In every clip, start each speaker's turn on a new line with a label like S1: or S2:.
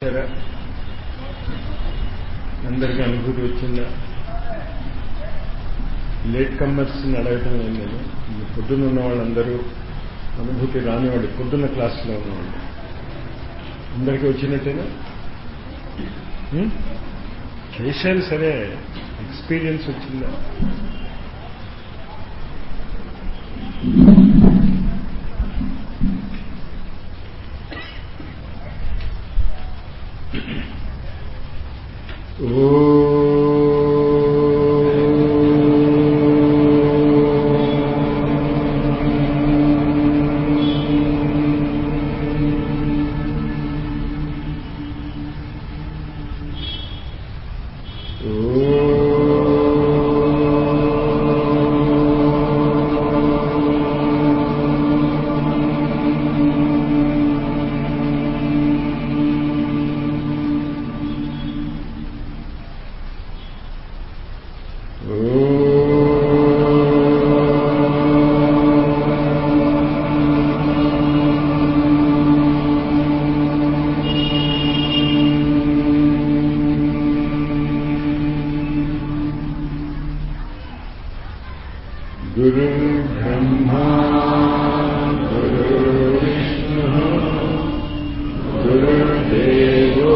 S1: చూసారా అందరికీ అనుభూతి వచ్చిందా లేట్ కమ్మర్స్ని అడగటం ఏం లేదు పొద్దున్న ఉన్న వాళ్ళందరూ అనుభూతి రానివాడు పొద్దున్న క్లాస్లో ఉన్నవాళ్ళు అందరికీ వచ్చినట్టేనా ఉం? చేశారు సరే ఎక్స్పీరియన్స్ వచ్చిందా గురు బ్రహ్మా గురు విష్ణు గురుదేవో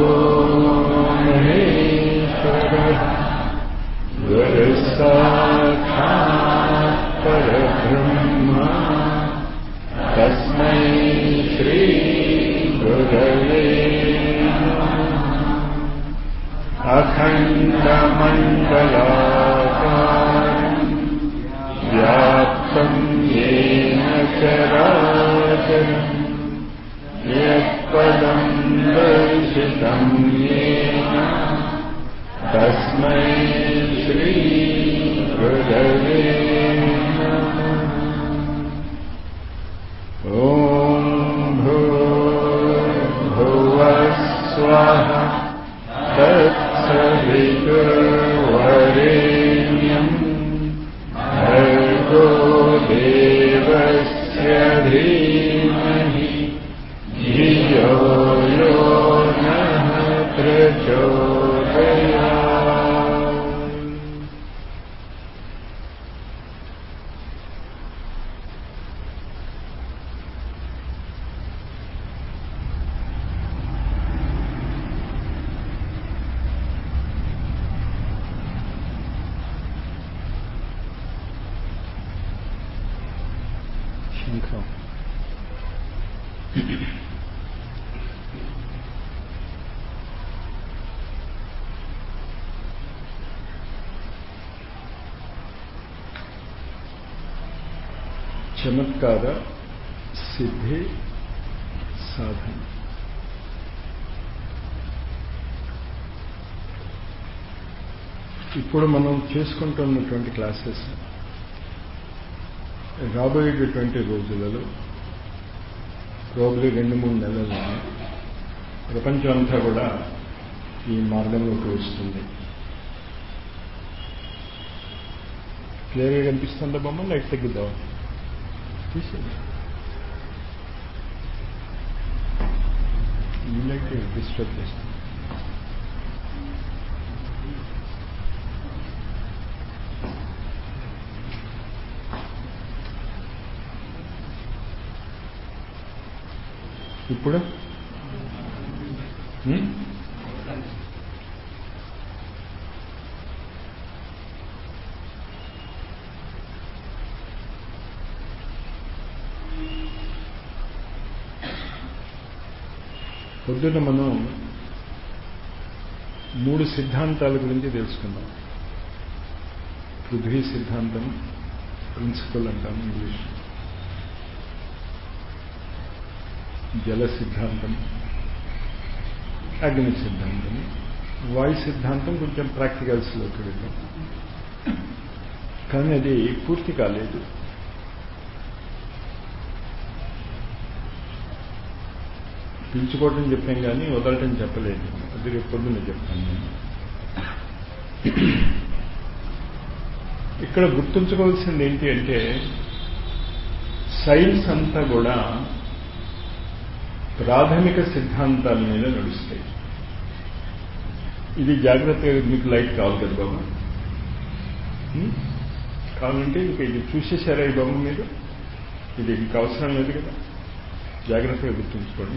S1: మహేశ్వర గురు సాక్షాత్ పరబ్రహ్మ తస్మై శ్రీ గురవే అఖండమండలాకారం వ్యాప్తం येन चराचरम् यत्पदं दर्शितं येन तस्मै श्रीगुरवे ॐ भूर्भुवः स्वः तत्सवितुर्वरेण्यम् भर्गो देवस्य धीमहि धियो यो नः प्रचोदयात् శంఖం చమత్కార సిద్ధి సాధన ఇప్పుడు మనం చేసుకుంటున్నటువంటి క్లాసెస్ రాబోయేటటువంటి రోజులలో ప్రాబ్లీ రెండు మూడు నెలల్లో ప్రపంచం అంతా కూడా ఈ మార్గంలోకి వస్తుంది క్లియర్గా కనిపిస్తుందా బొమ్మ లైట్ తగ్గిద్దాం తీసేది ఈ లైట్ డిస్టర్బ్ చేస్తుంది ఇప్పుడు హ్మ్? పొద్దున్న మనం మూడు సిద్ధాంతాల గురించి తెలుసుకున్నాం పృథ్వీ సిద్ధాంతం ప్రిన్సిపల్ అంటాం ఇంగ్లీష్ జల సిద్ధాంతం అగ్ని సిద్ధాంతం వాయు సిద్ధాంతం కొంచెం ప్రాక్టికల్స్లోకి వెళ్ళాం కానీ అది పూర్తి కాలేదు పిలుచుకోవటం చెప్పాం కానీ వదలటం చెప్పలేదు అది రేపు పొద్దున్న చెప్తాను నేను ఇక్కడ గుర్తుంచుకోవాల్సింది ఏంటి అంటే సైన్స్ అంతా కూడా ప్రాథమిక సిద్ధాంతాల మీద నడుస్తాయి ఇది జాగ్రత్తగా మీకు లైట్ కావాలి కదా బాబు ఉం? కావాలంటే ఇంకా ఇది చూసేసారా ఈ బొమ్మ మీరు ఇది మీకు అవసరం లేదు కదా జాగ్రత్తగా గుర్తుంచుకోండి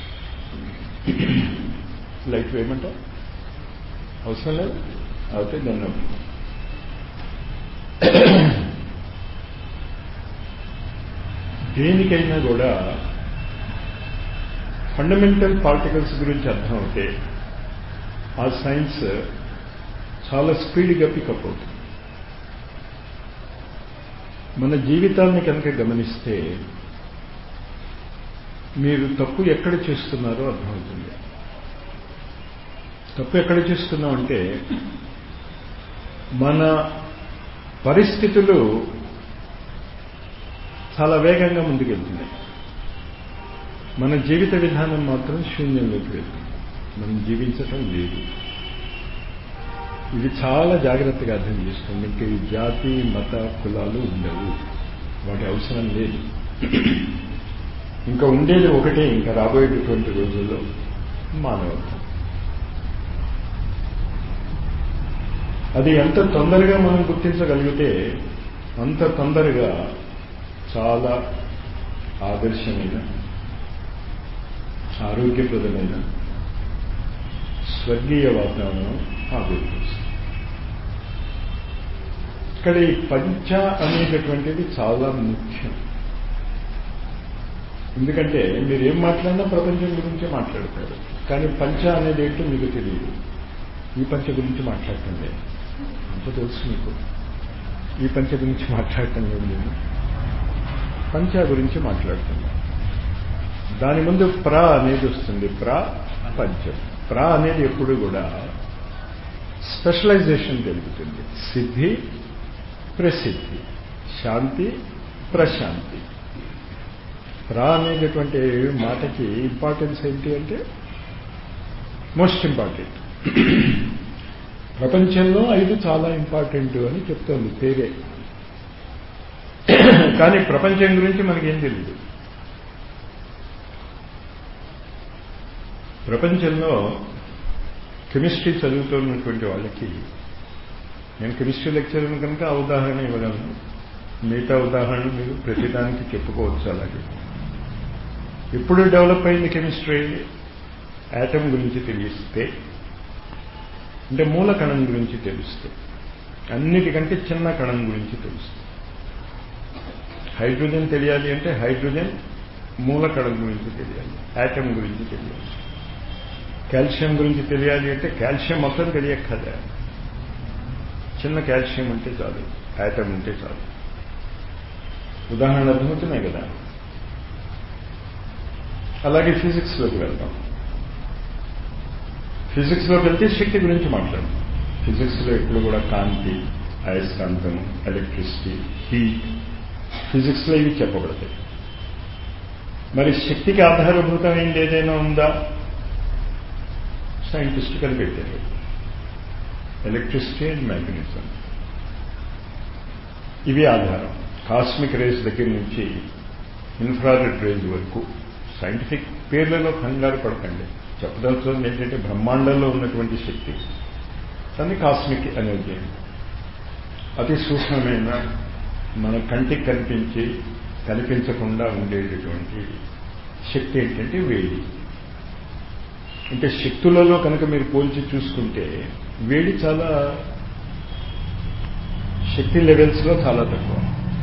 S1: లైట్ వేయమంటారు అవసరం లేదు అయితే దాన్ని దేనికైనా కూడా ఫండమెంటల్ పార్టికల్స్ గురించి అర్థం అవుతే ఆ సైన్స్ చాలా స్పీడ్గా పికప్ అవుతుంది మన జీవితాన్ని కనుక గమనిస్తే మీరు తప్పు ఎక్కడ చేస్తున్నారో అర్థమవుతుంది తప్పు ఎక్కడ చేస్తున్నాం అంటే మన పరిస్థితులు చాలా వేగంగా ముందుకెళ్తున్నాయి మన జీవిత విధానం మాత్రం శూన్యంలోకి వెళ్తుంది మనం జీవించటం లేదు ఇది చాలా జాగ్రత్తగా అర్థం చేసుకోండి ఇంకా ఈ జాతి మత కులాలు ఉండవు వాటి అవసరం లేదు ఇంకా ఉండేది ఒకటే ఇంకా రాబోయేటటువంటి రోజుల్లో మానవత్వం అది ఎంత తొందరగా మనం గుర్తించగలిగితే అంత తొందరగా చాలా ఆదర్శమైన ఆరోగ్యప్రదమైన స్వర్గీయ వాతావరణం ఆవిర్భవిస్తుంది ఇక్కడ ఈ పంచ అనేటటువంటిది చాలా ముఖ్యం ఎందుకంటే మీరు ఏం మాట్లాడినా ప్రపంచం గురించి మాట్లాడతారు కానీ పంచ అనేది ఏంటో మీకు తెలియదు ఈ పంచ గురించి మాట్లాడటం లేదు అంత తెలుసు మీకు ఈ పంచ గురించి మాట్లాడటం లేదు నేను పంచ గురించి మాట్లాడుతున్నాను దాని ముందు ప్ర అనేది వస్తుంది ప్ర పంచం ప్ర అనేది ఎప్పుడు కూడా స్పెషలైజేషన్ జరుగుతుంది సిద్ధి ప్రసిద్ధి శాంతి ప్రశాంతి ప్రా అనేటటువంటి మాటకి ఇంపార్టెన్స్ ఏంటి అంటే మోస్ట్ ఇంపార్టెంట్ ప్రపంచంలో ఐదు చాలా ఇంపార్టెంట్ అని చెప్తోంది పేరే కానీ ప్రపంచం గురించి మనకేం తెలియదు ప్రపంచంలో కెమిస్ట్రీ చదువుతున్నటువంటి వాళ్ళకి నేను కెమిస్ట్రీ లెక్చర్ కనుక ఆ ఉదాహరణ ఇవ్వగలను మిగతా ఉదాహరణలు మీరు ప్రతిదానికి చెప్పుకోవచ్చు అలాగే ఎప్పుడు డెవలప్ అయింది కెమిస్ట్రీ యాటమ్ గురించి తెలిస్తే అంటే మూల కణం గురించి తెలిస్తే అన్నిటికంటే చిన్న కణం గురించి తెలుస్తుంది హైడ్రోజన్ తెలియాలి అంటే హైడ్రోజన్ మూల కణం గురించి తెలియాలి యాటమ్ గురించి తెలియాలి కాల్షియం గురించి తెలియాలి అంటే కాల్షియం మొత్తం తెలియక్కదా చిన్న కాల్షియం ఉంటే చాలు యాటమ్ ఉంటే చాలు ఉదాహరణ అర్థమవుతున్నాయి కదా అలాగే ఫిజిక్స్లోకి వెళ్దాం ఫిజిక్స్లోకి వెళ్తే శక్తి గురించి మాట్లాడదాం ఫిజిక్స్లో ఎప్పుడు కూడా కాంతి అయస్కాంతం ఎలక్ట్రిసిటీ హీట్ ఫిజిక్స్లో ఇవి చెప్పబడతాయి మరి శక్తికి ఆధారభూతమైంది ఏదైనా ఉందా సైంటిస్ట్ కనిపెట్టారు ఎలక్ట్రిసిటీ అండ్ మ్యాగ్నెటిజం ఇవి ఆధారం కాస్మిక్ రేస్ దగ్గర నుంచి ఇన్ఫ్రారెడ్ రేజ్ వరకు సైంటిఫిక్ పేర్లలో కంగారు పడకండి చెప్పదలుచుకుంది ఏంటంటే బ్రహ్మాండంలో ఉన్నటువంటి శక్తి దాన్ని కాస్మిక్ ఎనర్జీ అతి సూక్ష్మమైన మన కంటికి కనిపించి కనిపించకుండా ఉండేటటువంటి శక్తి ఏంటంటే వేడి అంటే శక్తులలో కనుక మీరు పోల్చి చూసుకుంటే వేడి చాలా శక్తి లెవెల్స్లో చాలా తక్కువ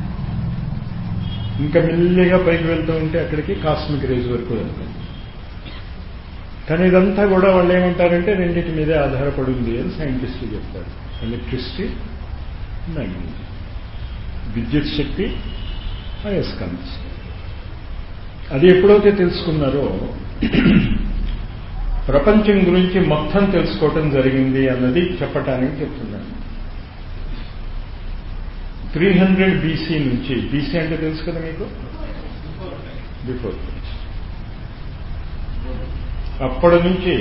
S1: ఇంకా మెల్లిగా పైకి వెళ్తూ ఉంటే అక్కడికి కాస్మిక్ రేజ్ వరకు వెళ్తుంది కానీ ఇదంతా కూడా వాళ్ళు ఏమంటారంటే రెండింటి మీదే ఆధారపడి ఉంది అని సైంటిస్టులు చెప్తారు ఎలక్ట్రిసిటీ మ్యాగ్నెటిజం విద్యుత్ శక్తి అయస్కాంత అది ఎప్పుడైతే తెలుసుకున్నారో ప్రపంచం గురించి మొత్తం తెలుసుకోవటం జరిగింది అన్నది చెప్పటానికి చెప్తున్నాను త్రీ హండ్రెడ్ బీసీ నుంచి బీసీ అంటే తెలుసు కదా మీకు బిఫోర్ అప్పటి నుంచి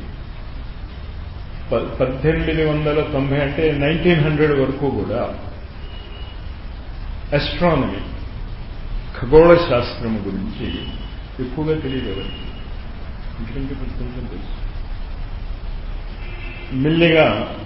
S1: పద్దెనిమిది వందల తొంభై అంటే నైన్టీన్ హండ్రెడ్ వరకు కూడా అస్ట్రానమీ ఖగోళ శాస్త్రం గురించి ఎక్కువగా తెలియదు ఎవరికి ఎందుకంటే కొంచెం తెలుసు మెల్లిగా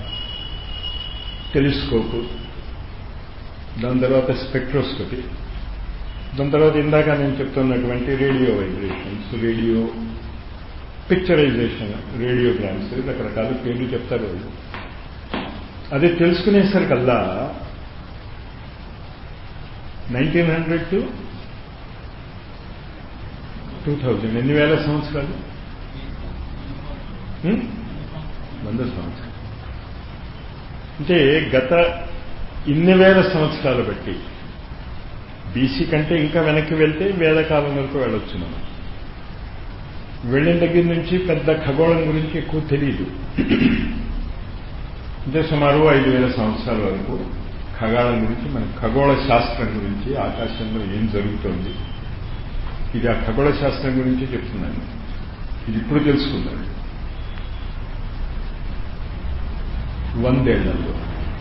S1: టెలిస్కోపు దాని తర్వాత స్పెక్ట్రోస్కోపీ దాని తర్వాత ఇందాక నేను చెప్తున్నటువంటి radio vibrations radio picturization radiograms రకరకాల పేర్లు చెప్తారు వాళ్ళు అది తెలుసుకునేసరికల్లా nineteen hundred to two thousand ఎన్ని వేల సంవత్సరాలు వంద సంవత్సరాలు అంటే గత ఇన్ని వేల సంవత్సరాలు బట్టి బీసీ కంటే ఇంకా వెనక్కి వెళ్తే వేదకాలం వరకు వెళ్ళొచ్చు మనం వెళ్ళిన దగ్గర నుంచి పెద్ద ఖగోళం గురించి ఎక్కువ తెలియదు అంటే సుమారు ఐదు వేల సంవత్సరాల వరకు ఖగాళం గురించి మన ఖగోళ శాస్త్రం గురించి ఆకాశంలో ఏం జరుగుతుంది ఇది ఆ ఖగోళ శాస్త్రం గురించి చెప్తున్నాను ఇది ఇప్పుడు తెలుసుకున్నాను వందేళ్లలో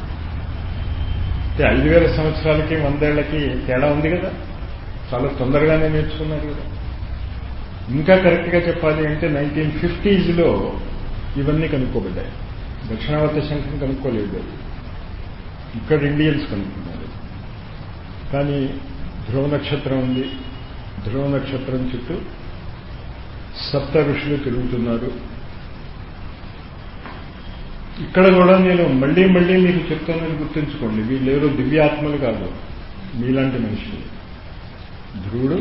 S1: అంటే ఐదు వేల సంవత్సరాలకి వందేళ్లకి తేడా ఉంది కదా చాలా తొందరగానే నేర్చుకున్నారు కదా ఇంకా కరెక్ట్గా చెప్పాలి అంటే నైన్టీన్ ఫిఫ్టీస్లో ఇవన్నీ కనుక్కోబడ్డాయి దక్షిణావర్త శంఖం కనుక్కోలేదు ఇక్కడ ఇండియన్స్ కనుక్కున్నారు కానీ ధ్రువ నక్షత్రం ఉంది ధ్రువ నక్షత్రం చుట్టూ సప్త ఋషులు తిరుగుతున్నారు ఇక్కడ కూడా నేను మళ్ళీ మళ్ళీ మీకు చెప్తానని గుర్తుంచుకోండి వీళ్ళెవరో దివ్యాత్మలు కాదు మీలాంటి మనుషులు ధ్రువుడు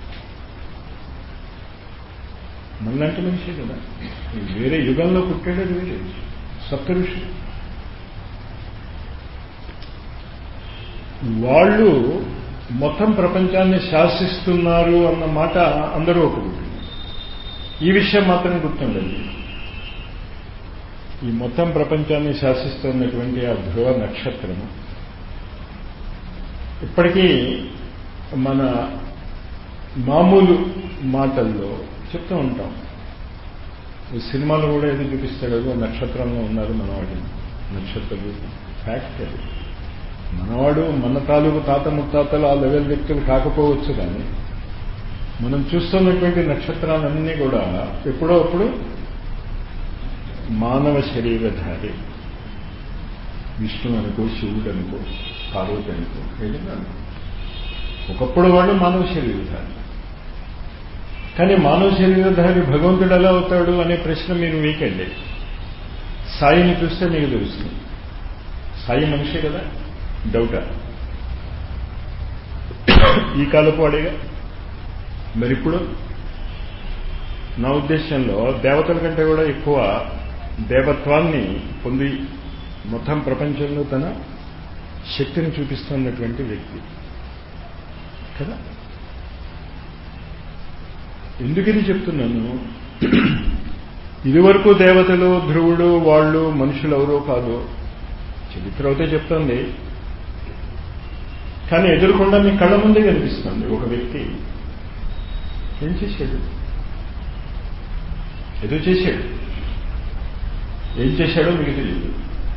S1: మనలాంటి మనిషి కదా వేరే యుగంలో పుట్టాడు వేరే సప్త ఋషులు వాళ్ళు మొత్తం ప్రపంచాన్ని శాసిస్తున్నారు అన్న మాట అందరూ ఒప్పుకుంటున్నారు ఈ విషయం మాత్రం గుర్తుండదు ఈ మొత్తం ప్రపంచాన్ని శాసిస్తున్నటువంటి ఆ ధ్రువ నక్షత్రము ఇప్పటికీ మన మామూలు మాటల్లో చెప్తూ ఉంటాం ఈ సినిమాలో కూడా ఏదో చూపిస్తాడు నక్షత్రంలో ఉన్నారు మనవాడు నక్షత్రాలు ఫ్యాక్ట్ అది మనవాడు మన తాలూకు తాత ముత్తాతలు ఆ లెవెల్ వ్యక్తులు కాకపోవచ్చు కానీ మనం చూస్తున్నటువంటి నక్షత్రాలన్నీ కూడా ఎప్పుడో అప్పుడు మానవ శరీరధారి విష్ణు అనుకో శివుడు అనుకో పార్వతి అనుకో ఏదైనా అనుకో ఒకప్పుడు వాడు మానవ శరీరధారి కానీ మానవ శరీరధారి భగవంతుడు ఎలా అవుతాడు అనే ప్రశ్న మీరు వీకండి సాయిని చూస్తే మీకు తెలుస్తుంది సాయి మనిషే కదా డౌటా ఈ కాలపు వాడేగా మరి ఇప్పుడు నా ఉద్దేశంలో దేవతల కంటే కూడా ఎక్కువ దేవత్వాన్ని పొంది మొత్తం ప్రపంచంలో తన శక్తిని చూపిస్తున్నటువంటి వ్యక్తి కదా ఎందుకని చెప్తున్నాను ఇదివరకు దేవతలు ధ్రువుడు వాళ్ళు మనుషులు ఎవరో కాదు చరిత్ర అయితే చెప్తుంది కానీ ఎదురుకుండా మీ కళ్ళ ముందే కనిపిస్తుంది ఒక వ్యక్తి ఏం చేశాడు ఏదో చేశాడు ఏం చేశాడో మీకు తెలియదు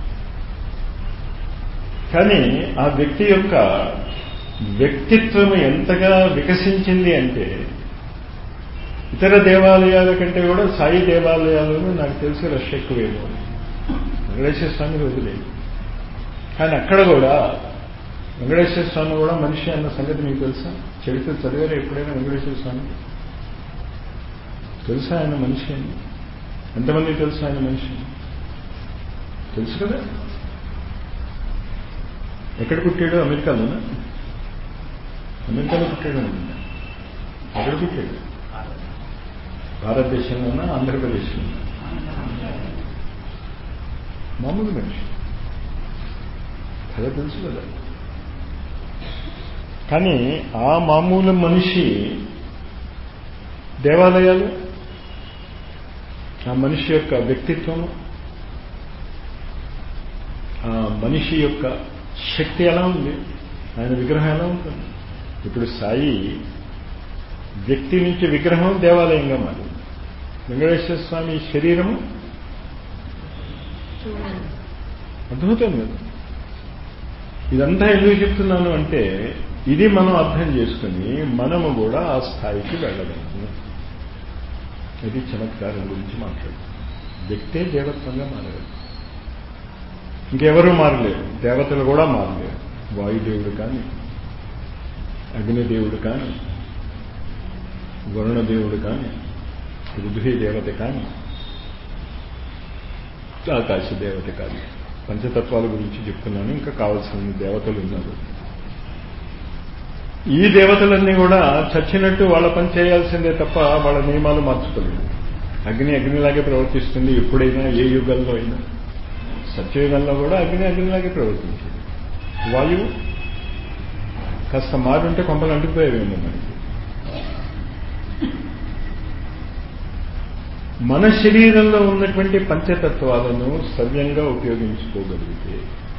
S1: కానీ ఆ వ్యక్తి యొక్క వ్యక్తిత్వం ఎంతగా వికసించింది అంటే ఇతర దేవాలయాల కంటే కూడా సాయి దేవాలయాలను నాకు తెలిసి రష్ ఎక్కువేమో వెంకటేశ్వర స్వామిని వదిలేదు కానీ అక్కడ కూడా వెంకటేశ్వర స్వామి కూడా మనిషి అన్న సంగతి మీకు తెలుసా చరిత్ర చదివారా ఎప్పుడైనా వెంకటేశ్వర స్వామి తెలుసా ఆయన మనిషి అని ఎంతమంది తెలుసు ఆయన మనిషి తెలుసు కదా ఎక్కడ పుట్టాడు అమెరికాలోనా అమెరికాలో పుట్టాడు అనుకుంటా ఎక్కడ పుట్టాడు భారతదేశంలోనా ఆంధ్రప్రదేశ్లోనా మామూలు మనిషి కథ తెలుసు కదా కానీ ఆ మామూలు మనిషి దేవాలయాలు ఆ మనిషి యొక్క వ్యక్తిత్వము ఆ మనిషి యొక్క శక్తి ఎలా ఉంది ఆయన విగ్రహం ఎలా ఉంటుంది ఇప్పుడు సాయి వ్యక్తి నుంచి విగ్రహం దేవాలయంగా మారింది వెంకటేశ్వర స్వామి శరీరము అద్భుతం కదా ఇదంతా ఎందుకు చెప్తున్నాను అంటే ఇది మనం అర్థం చేసుకుని మనము కూడా ఆ స్థాయికి వెళ్ళగలము ఇది చమత్కారం గురించి మాట్లాడుతుంది వ్యక్తే దేవత్వంగా మారగలదు ఇంకెవరూ మారలేరు దేవతలు కూడా మారలేరు వాయుదేవుడు కానీ అగ్నిదేవుడు కానీ వరుణదేవుడు కానీ పృథ్వీ దేవత కానీ ఆకాశ దేవత కానీ పంచతత్వాల గురించి చెప్తున్నాను ఇంకా కావలసిన దేవతలు ఉన్నారు ఈ దేవతలన్నీ కూడా చచ్చినట్టు వాళ్ళ పని చేయాల్సిందే తప్ప వాళ్ళ నియమాలు మార్చుకోలేదు అగ్ని అగ్నిలాగే ప్రవర్తిస్తుంది ఎప్పుడైనా ఏ యుగంలో అయినా సత్యయుగంలో కూడా అగ్ని అగ్నిలాగే ప్రవర్తించింది వాయువు కాస్త మారుంటే కొంపలు అంటుకుపోయేవేమో మనకి మన శరీరంలో ఉన్నటువంటి పంచతత్వాలను సవ్యంగా ఉపయోగించుకోగలిగితే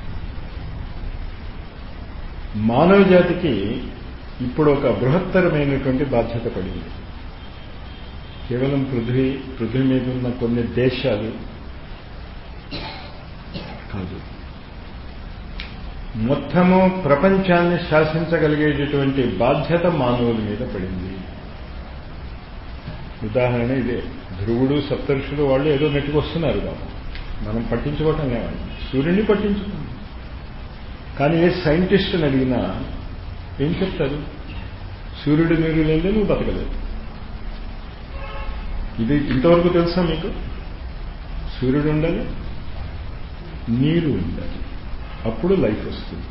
S1: మానవ జాతికి ఇప్పుడు ఒక బృహత్తరమైనటువంటి బాధ్యత పడింది కేవలం పృథ్వీ పృథ్వీ మీద ఉన్న కొన్ని దేశాలు కాదు మొత్తము ప్రపంచాన్ని శాసించగలిగేటటువంటి బాధ్యత మానవుల మీద పడింది ఉదాహరణ ఇదే ధ్రువుడు సప్తర్షులు వాళ్ళు ఏదో నెట్టుకొస్తున్నారు కాదు మనం పట్టించుకోవటం లేవండి సూర్యుడిని పట్టించుకుంది కానీ ఏ సైంటిస్టుని అడిగినా ఏం చెప్తారు సూర్యుడు నీరు లేదే నువ్వు బతకలేదు ఇది ఇంతవరకు తెలుసా మీకు సూర్యుడు ఉండాలి నీరు ఉండాలి అప్పుడు లైఫ్ వస్తుంది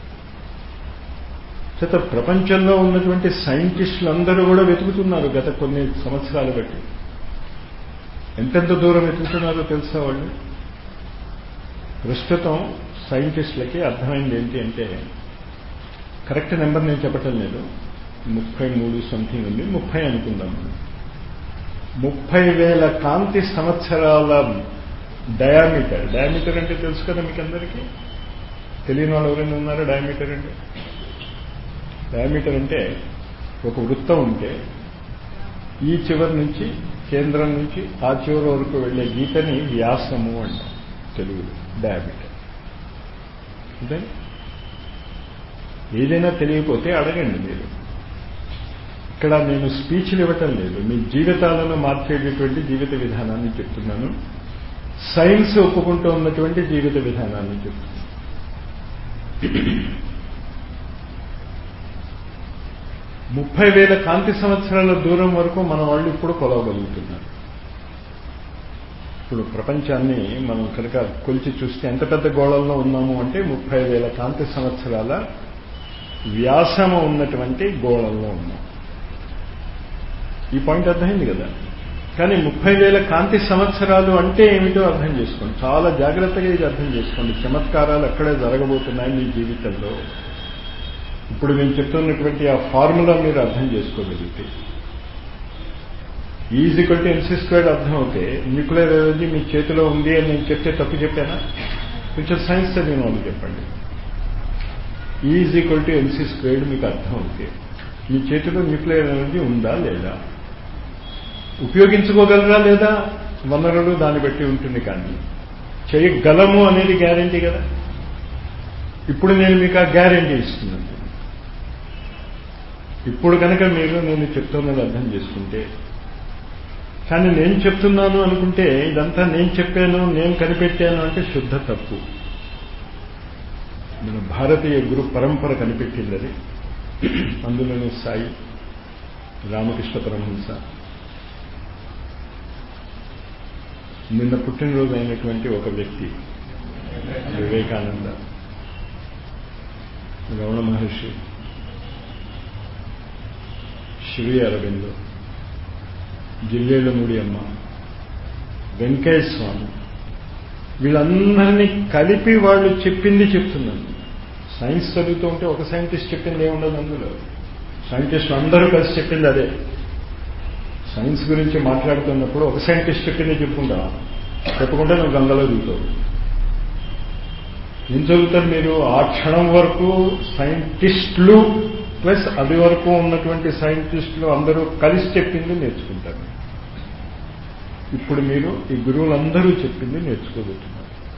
S1: చేత ప్రపంచంలో ఉన్నటువంటి సైంటిస్టులు అందరూ కూడా వెతుకుతున్నారు గత కొన్ని సంవత్సరాలు బట్టి ఎంతెంత దూరం వెతుకుతున్నారో తెలుసా వాళ్ళు ప్రస్తుతం సైంటిస్టులకి అర్థమైంది ఏంటి అంటే కరెక్ట్ నెంబర్ నేను చెప్పటం లేదు ముప్పై మూడు సంథింగ్ ఉంది ముప్పై అనుకుందాం ముప్పై వేల కాంతి సంవత్సరాల డయామీటర్ డయామీటర్ అంటే తెలుసు కదా మీకు అందరికీ తెలియని వాళ్ళు ఎవరైనా ఉన్నారా డయామీటర్ అంటే డయామీటర్ అంటే ఒక వృత్తం ఉంటే ఈ చివరి నుంచి కేంద్రం నుంచి ఆ చివరి వరకు వెళ్లే గీతని వ్యాసము అంటాం తెలుగులో డయామీటర్ అంటే ఏదైనా తెలియకపోతే అడగండి మీరు ఇక్కడ నేను స్పీచ్లు ఇవ్వటం లేదు మీ జీవితాలను మార్చేటటువంటి జీవిత విధానాన్ని చెప్తున్నాను సైన్స్ ఒప్పుకుంటూ ఉన్నటువంటి జీవిత విధానాన్ని చెప్తున్నాను ముప్పై వేల కాంతి సంవత్సరాల దూరం వరకు మన వాళ్ళు ఇప్పుడు కొలవగలుగుతున్నారు ఇప్పుడు ప్రపంచాన్ని మనం కనుక కొలిచి చూస్తే ఎంత పెద్ద గోళంలో ఉన్నాము అంటే ముప్పై వేల కాంతి సంవత్సరాల వ్యాసము ఉన్నటువంటి గోళంలో ఉన్నాం ఈ పాయింట్ అర్థమైంది కదా కానీ ముప్పై వేల కాంతి సంవత్సరాలు అంటే ఏమిటో అర్థం చేసుకోండి చాలా జాగ్రత్తగా ఇది అర్థం చేసుకోండి చమత్కారాలు అక్కడే జరగబోతున్నాయి మీ జీవితంలో ఇప్పుడు నేను చెప్తున్నటువంటి ఆ ఫార్ములా మీరు అర్థం చేసుకోగలిగితే ఈజీక్వల్ టు ఎన్సీ స్క్వేర్డ్ అర్థం అవుతే న్యూక్లియర్ ఎనర్జీ మీ చేతిలో ఉంది అని నేను చెప్తే తప్పు చెప్పానా కొంచెం సైన్స్ చదివిన వాళ్ళు చెప్పండి is equal to MC squared మీకు అర్థం అవుతే మీ చేతిలో న్యూక్లియర్ ఎనర్జీ ఉందా లేదా ఉపయోగించుకోగలరా లేదా వనరులు దాన్ని బట్టి ఉంటుంది కానీ చేయగలము అనేది గ్యారంటీ కదా ఇప్పుడు నేను మీకు ఆ గ్యారంటీ ఇస్తున్నాను ఇప్పుడు కనుక మీరు నేను చెప్తున్నది అర్థం చేసుకుంటే కానీ నేను చెప్తున్నాను అనుకుంటే ఇదంతా నేను చెప్పాను నేను కనిపెట్టాను అంటే శుద్ధ తప్పు మన భారతీయ గురు పరంపర కనిపెట్టింది అది అందులోని సాయి రామకృష్ణ పరమహంస నిన్న పుట్టినరోజు అయినటువంటి ఒక వ్యక్తి వివేకానంద రమణ మహర్షి శ్రీ అరవిందో జిల్లేళ్ళమూడి అమ్మ వెంకయ్య స్వామి వీళ్ళందరినీ కలిపి వాళ్ళు చెప్పింది చెప్తున్నాను సైన్స్ చదువుతూ ఉంటే ఒక సైంటిస్ట్ చెప్పింది ఏముండదు అందులో సైంటిస్టులు అందరూ కలిసి చెప్పింది అదే సైన్స్ గురించి మాట్లాడుతున్నప్పుడు ఒక సైంటిస్ట్ చెప్పింది చెప్పుకుంటా చెప్పుకుంటే నువ్వు గంగలో దిగుతావు ఏం చదువుతారు మీరు ఆ క్షణం వరకు సైంటిస్టులు ప్లస్ అది వరకు ఉన్నటువంటి సైంటిస్టులు అందరూ కలిసి చెప్పింది నేర్చుకుంటారు ఇప్పుడు మీరు ఈ గురువులందరూ చెప్పింది నేర్చుకోబోతున్నారు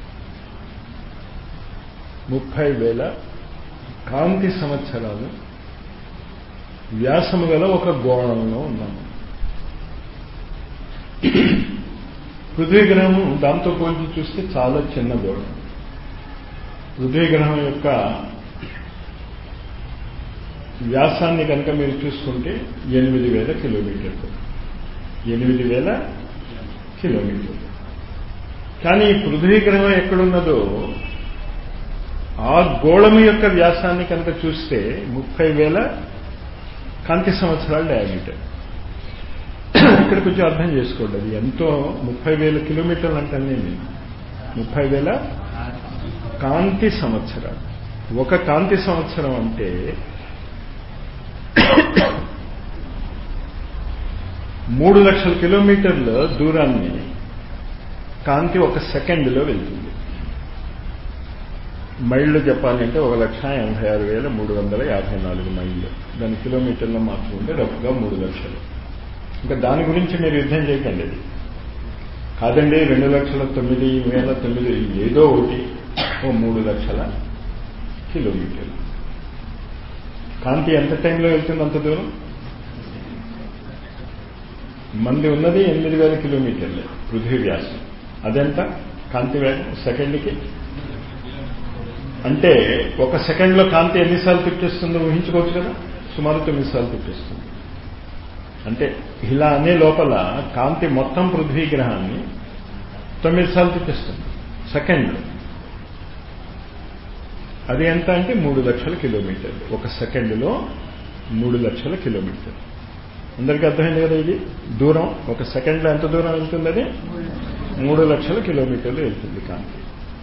S1: ముప్పై వేల కాంతి సంవత్సరాలు వ్యాసము గల ఒక గోళంలో ఉన్నాము పృథ్వీ గ్రహం దాంతో పోల్చి చూస్తే చాలా చిన్న గోళం పృథ్వీ గ్రహం యొక్క వ్యాసాన్ని కనుక మీరు చూసుకుంటే ఎనిమిది వేల కిలోమీటర్లు ఎనిమిది వేల కిలోమీటర్లు కానీ ఈ పృథ్వీ గ్రహం ఎక్కడున్నదో ఆ గోళము యొక్క వ్యాసాన్ని కనుక చూస్తే ముప్పై వేల కాంతి సంవత్సరాల డయామీటర్ ఇక్కడ కొంచెం అర్థం చేసుకోండి అది ఎంతో ముప్పై వేల కిలోమీటర్లు అంటాను నేను ముప్పై వేల కాంతి సంవత్సరాలు ఒక కాంతి సంవత్సరం అంటే మూడు లక్షల కిలోమీటర్ల దూరాన్ని కాంతి ఒక సెకండ్లో వెళ్తుంది మైళ్ళు చెప్పాలంటే ఒక లక్ష ఎనభై ఆరు వేల మూడు వందల యాభై నాలుగు మైళ్ళు దాని కిలోమీటర్లో మార్చుకుంటే రఫ్గా మూడు లక్షలు ఇంకా దాని గురించి మీరు యుద్ధం చేయకండి అది కాదండి రెండు లక్షల తొమ్మిది వేల తొమ్మిది ఏదో ఒకటి ఓ మూడు లక్షల కిలోమీటర్లు కాంతి ఎంత టైంలో వెళ్తుంది అంత దూరం మంది ఉన్నది ఎనిమిది వేల కిలోమీటర్లే పృథ్వీ వ్యాసం అదెంత కాంతి వేగం సెకండ్కి అంటే ఒక సెకండ్లో కాంతి ఎన్నిసార్లు తిప్పేస్తుందో ఊహించుకోవచ్చు కదా సుమారు తొమ్మిది సార్లు తిప్పేస్తుంది అంటే ఇలా అనే లోపల కాంతి మొత్తం పృథ్వీ గ్రహాన్ని తొమ్మిది సార్లు తిప్పేస్తుంది సెకండ్లో అది ఎంత అంటే మూడు లక్షల కిలోమీటర్లు ఒక సెకండ్లో మూడు లక్షల కిలోమీటర్లు అందరికీ అర్థమైంది కదా ఇది దూరం ఒక సెకండ్లో ఎంత దూరం వెళ్తుంది అది మూడు లక్షల కిలోమీటర్లు వెళ్తుంది కాంతి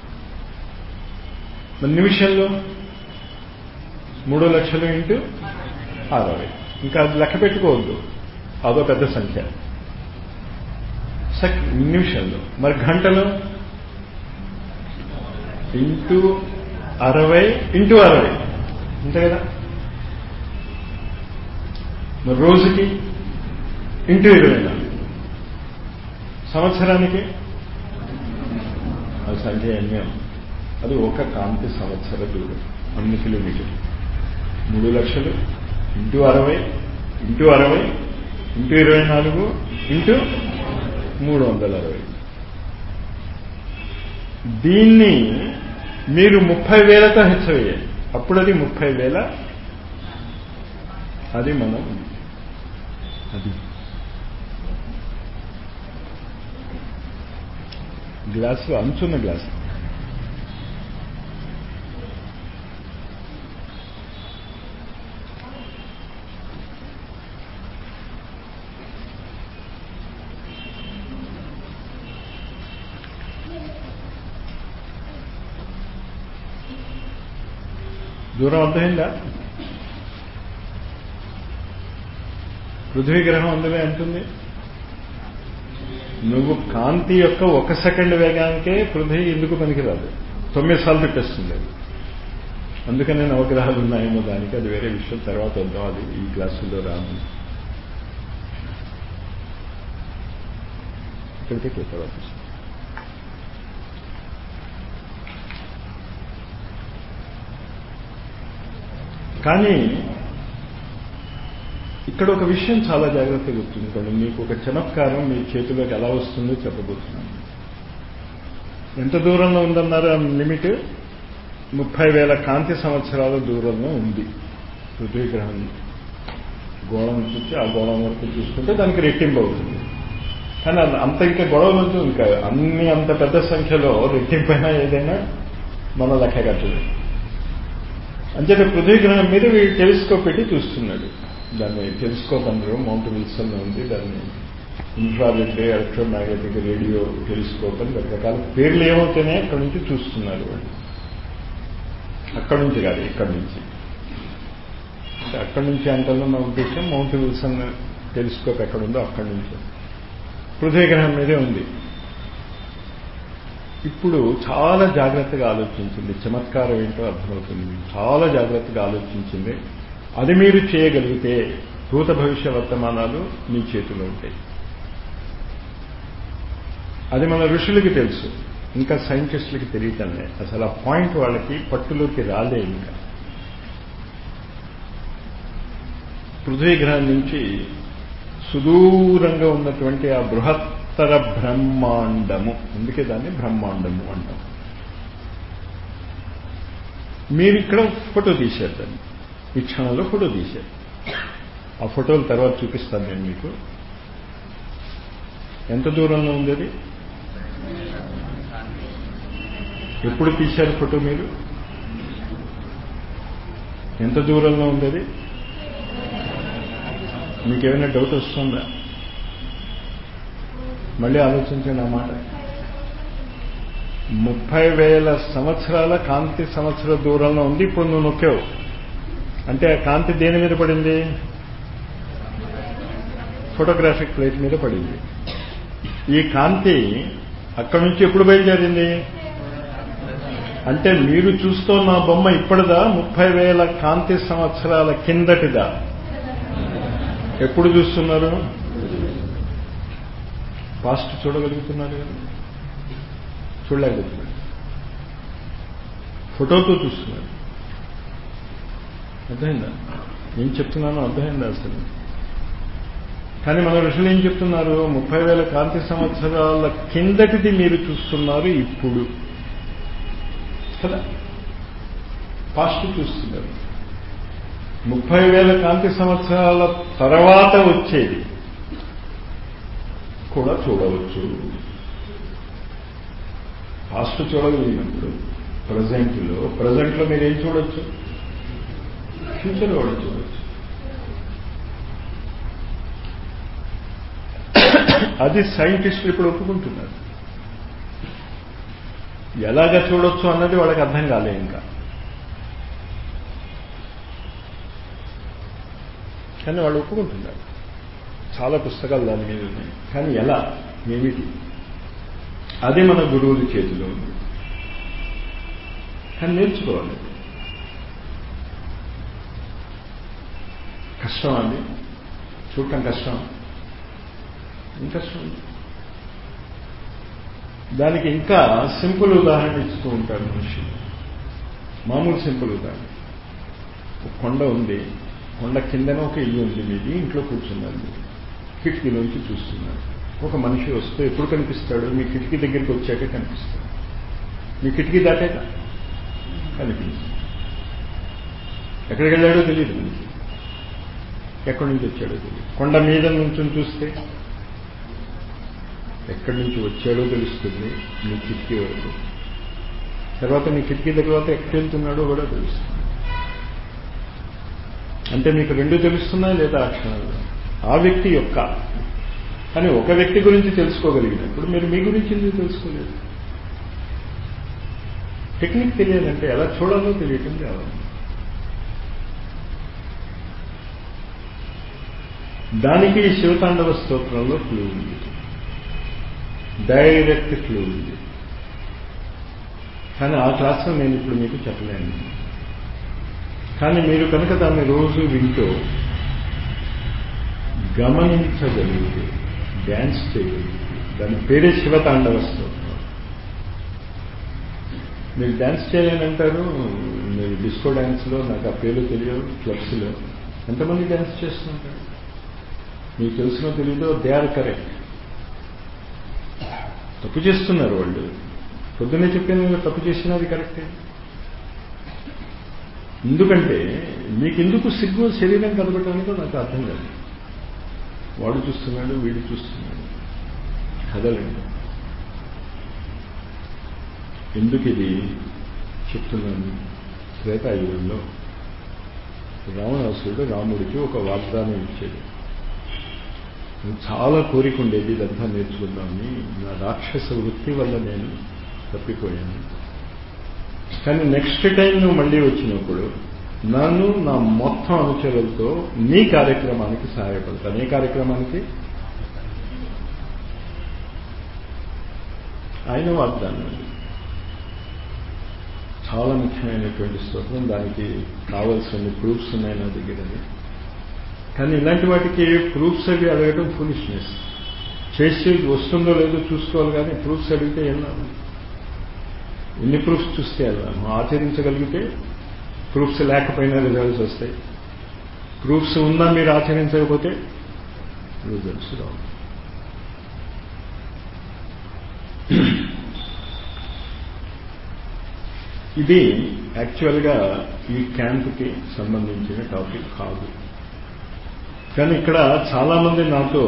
S1: మరి నిమిషంలో మూడు లక్షలు ఇంటూ అరవై ఇంకా అది లెక్క పెట్టుకోవద్దు అదో పెద్ద సంఖ్య సెక్ నిమిషంలో మరి గంటలో ఇంటూ అరవై ఇంటూ అరవై అంతే కదా మరి రోజుకి ఇంటూ ఇరవై నాలుగు సంవత్సరానికి ఆ సంఖ్య ఎన్నో అది ఒక కాంతి సంవత్సర దూరం అన్ని కిలోమీటర్లు మూడు లక్షలు ఇంటూ అరవై ఇంటూ అరవై ఇంటూ ఇరవై నాలుగు ఇంటూ మూడు వందల అరవై దీన్ని మీరు ముప్పై వేలతో హెచ్చవేయాలి అప్పుడు అది ముప్పై వేల అది మనం అది గ్లాసు అంచున్న గ్లాసు దూరం అర్థమైందా పృథ్వీ గ్రహం అందులో ఎంతుంది నువ్వు కాంతి యొక్క ఒక సెకండ్ వేగానికే పృథ్వీ ఎందుకు పనికిరాదు తొమ్మిది సార్లు తిప్పేస్తుంది అది అందుకనే నవగ్రహాలు ఉన్నాయేమో దానికి అది వేరే విషయం తర్వాత వద్దాం అది ఈ క్లాసుల్లో రాదు ఇక్కడికే తర్వాత కానీ ఇక్కడ ఒక విషయం చాలా జాగ్రత్తగా గుర్తుంచుకోండి మీకు ఒక చమత్కారం మీ చేతిలోకి ఎలా వస్తుందో చెప్పబోతున్నాను ఎంత దూరంలో ఉందన్నారు ఆ లిమిట్ ముప్పై వేల కాంతి సంవత్సరాల దూరంలో ఉంది పృథ్వీ గ్రహం గోళం నుంచి ఆ గోళం వరకు చూసుకుంటే దానికి రెట్టింపు అవుతుంది కానీ అది అంత ఇంకా గొడవ వద్దు ఇంకా అన్ని అంత పెద్ద సంఖ్యలో రెట్టింపైనా ఏదైనా మన లెక్క కట్టలేదు అంచేత పృథ్వీ గ్రహం మీద వీడు టెలిస్కోప్ పెట్టి చూస్తున్నాడు దాన్ని టెలిస్కోప్ అందరూ మౌంట్ విల్సన్ ఉంది దాన్ని ఇన్ఫ్రారెడ్ ఎలక్ట్రోమాగ్నెటిక్ రేడియో టెలిస్కోప్ అని రకరకాల పేర్లు ఏమవుతాయనే అక్కడి నుంచి చూస్తున్నారు వాళ్ళు అక్కడి నుంచి కాదు ఇక్కడి నుంచి అంటే అక్కడి నుంచి అంటలో నా ఉద్దేశం మౌంట్ విల్సన్ టెలిస్కోప్ ఎక్కడుందో అక్కడి నుంచి పృథ్వీ గ్రహం మీదే ఉంది ఇప్పుడు చాలా జాగ్రత్తగా ఆలోచించింది చమత్కారం ఏంటో అర్థమవుతుంది చాలా జాగ్రత్తగా ఆలోచించింది అది మీరు చేయగలిగితే భూత భవిష్య వర్తమానాలు మీ చేతిలో ఉంటాయి అది మన ఋషులకి తెలుసు ఇంకా సైంటిస్టులకి తెలియటంలే అసలు ఆ పాయింట్ వాళ్ళకి పట్టులోకి రాలే ఇంకా పృథ్వీ గ్రహం నుంచి సుదూరంగా ఉన్నటువంటి ఆ బృహత్తర బ్రహ్మాండము అందుకే దాన్ని బ్రహ్మాండము అంటాం మీరు ఇక్కడ ఫోటో తీశారు దాన్ని ఈ క్షణంలో ఫోటో తీశారు ఆ ఫోటోలు తర్వాత చూపిస్తాను నేను మీకు ఎంత దూరంలో ఉంది అది ఎప్పుడు తీశారు ఫోటో మీరు ఎంత దూరంలో ఉంది అది మీకేమైనా డౌట్ వస్తుందా మళ్ళీ ఆలోచించండి ఆ మాట ముప్పై వేల సంవత్సరాల కాంతి సంవత్సర దూరంలో ఉంది ఇప్పుడు నువ్వు నొక్కావు అంటే ఆ కాంతి దేని మీద పడింది ఫోటోగ్రాఫిక్ ప్లేట్ మీద పడింది ఈ కాంతి అక్కడి నుంచి ఎప్పుడు బయలుదేరింది అంటే మీరు చూస్తున్న బొమ్మ ఇప్పటిదా ముప్పై వేల కాంతి సంవత్సరాల కిందటిదా ఎప్పుడు చూస్తున్నారు పాస్ట్ చూడగలుగుతున్నారు కదా చూడలేకపోతున్నారు ఫోటోతో చూస్తున్నారు అర్థమైందా నేను చెప్తున్నాను అర్థమైందా అసలు కానీ మన ఋషులు ఏం చెప్తున్నారు ముప్పై వేల కాంతి సంవత్సరాల కిందటిది మీరు చూస్తున్నారు ఇప్పుడు కదా పాస్ట్ చూస్తున్నారు ముప్పై వేల కాంతి సంవత్సరాల తర్వాత వచ్చేది కూడా చూడవచ్చు పాస్ట్ చూడగలిగినప్పుడు ప్రజెంట్లో ప్రజెంట్లో మీరు ఏం చూడొచ్చు ఫ్యూచర్ కూడా చూడొచ్చు అది సైంటిస్టులు ఇప్పుడు ఒప్పుకుంటున్నారు ఎలాగ చూడొచ్చు అన్నది వాళ్ళకి అర్థం కాలే ఇంకా కానీ వాళ్ళు ఒప్పుకుంటున్నారు చాలా పుస్తకాలు దాని మీద ఉన్నాయి కానీ ఎలా ఏమిటి అది మన గురువుల చేతిలో ఉంది కానీ నేర్చుకోవాలి కష్టం అది చూడటం కష్టం ఏం కష్టం దానికి ఇంకా సింపుల్ ఉదాహరణ ఇస్తూ ఉంటారు మనుషులు మామూలు సింపుల్ ఉదాహరణ ఒక కొండ ఉంది కొండ కిందన ఒక ఇల్లు ఉంది మీది ఇంట్లో కూర్చున్నారు మీరు కిటికీలోంచి చూస్తున్నారు ఒక మనిషి వస్తే ఎప్పుడు కనిపిస్తాడు మీ కిటికీ దగ్గరికి వచ్చాక కనిపిస్తాడు మీ కిటికీ దాటాక కనిపించింది ఎక్కడికి వెళ్ళాడో తెలియదు మనకి ఎక్కడి నుంచి వచ్చాడో తెలియదు కొండ మీద నుంచి చూస్తే ఎక్కడి నుంచి వచ్చాడో తెలుస్తుంది మీ కిటికీ వరకు తర్వాత మీ కిటికీ తర్వాత ఎక్కడికి వెళ్తున్నాడో కూడా తెలుస్తుంది అంటే మీకు రెండు తెలుస్తున్నాయి లేదా ఆ క్షణంలో ఆ వ్యక్తి యొక్క కానీ ఒక వ్యక్తి గురించి తెలుసుకోగలిగినప్పుడు మీరు మీ గురించి ఎందుకు తెలుసుకోలేదు టెక్నిక్ తెలియాలంటే ఎలా చూడాలో తెలియటం కావాలి దానికి శివతాండవ స్తోత్రంలో క్లూ ఉంది డైరెక్ట్ క్లూ ఉంది కానీ ఆ క్లాస్లో నేను ఇప్పుడు మీకు చెప్పలేను కానీ మీరు కనుక దాన్ని రోజు వింటూ గమనించగలిగితే డ్యాన్స్ చేయగలిగితే దాని పేరే శివతాండవ స్తోత్రం మీరు డ్యాన్స్ చేయాలంటారు మీరు డిస్కో డ్యాన్స్లో నాకు ఆ పేరు తెలియదు క్లబ్స్లో ఎంతమంది డ్యాన్స్ చేస్తుంటారు మీకు తెలిసినో తెలీదో దే ఆర్ కరెక్ట్ తప్పు చేస్తున్నారు వాళ్ళు పొద్దున్నే చెప్పాను తప్పు చేసినది కరెక్టే ఎందుకంటే మీకు ఎందుకు సిగ్గు శరీరం కదపటానికో నాకు అర్థం కాదు వాడు చూస్తున్నాడు వీడు చూస్తున్నాడు కదలండి ఎందుకు ఇది చెప్తున్నాను త్రేతాయుగంలో రావణాసురుడు రాముడికి ఒక వాగ్దానం ఇచ్చాడు చాలా కోరిక ఉండేది ఇదంతా నేర్చుకుందామని నా రాక్షస వృత్తి వల్ల నేను తప్పిపోయాను కానీ నెక్స్ట్ టైం నువ్వు మళ్ళీ వచ్చినప్పుడు నన్ను నా మొత్తం అనుచరులతో నీ కార్యక్రమానికి సహాయపడతాను ఏ కార్యక్రమానికి ఆయన వాగ్దానం అది చాలా ముఖ్యమైనటువంటి స్తోత్రం దానికి కావలసిన ప్రూఫ్స్ ఉన్నాయి నా దగ్గర కానీ ఇలాంటి వాటికి ప్రూఫ్స్ అవి అడగటం ఫులిష్నెస్ చేసి వస్తుందో లేదో చూసుకోవాలి కానీ ప్రూఫ్స్ అడిగితే వెళ్ళాము ఎన్ని ప్రూఫ్స్ చూస్తే వెళ్ళాము ఆచరించగలిగితే ప్రూఫ్స్ లేకపోయినా రిజల్ట్స్ వస్తాయి ప్రూఫ్స్ ఉన్నా మీరు ఆచరించకపోతే రిజల్ట్స్ రావు ఇది యాక్చువల్గా ఈ క్యాంప్కి సంబంధించిన టాపిక్ కాదు కానీ ఇక్కడ చాలామంది నాతో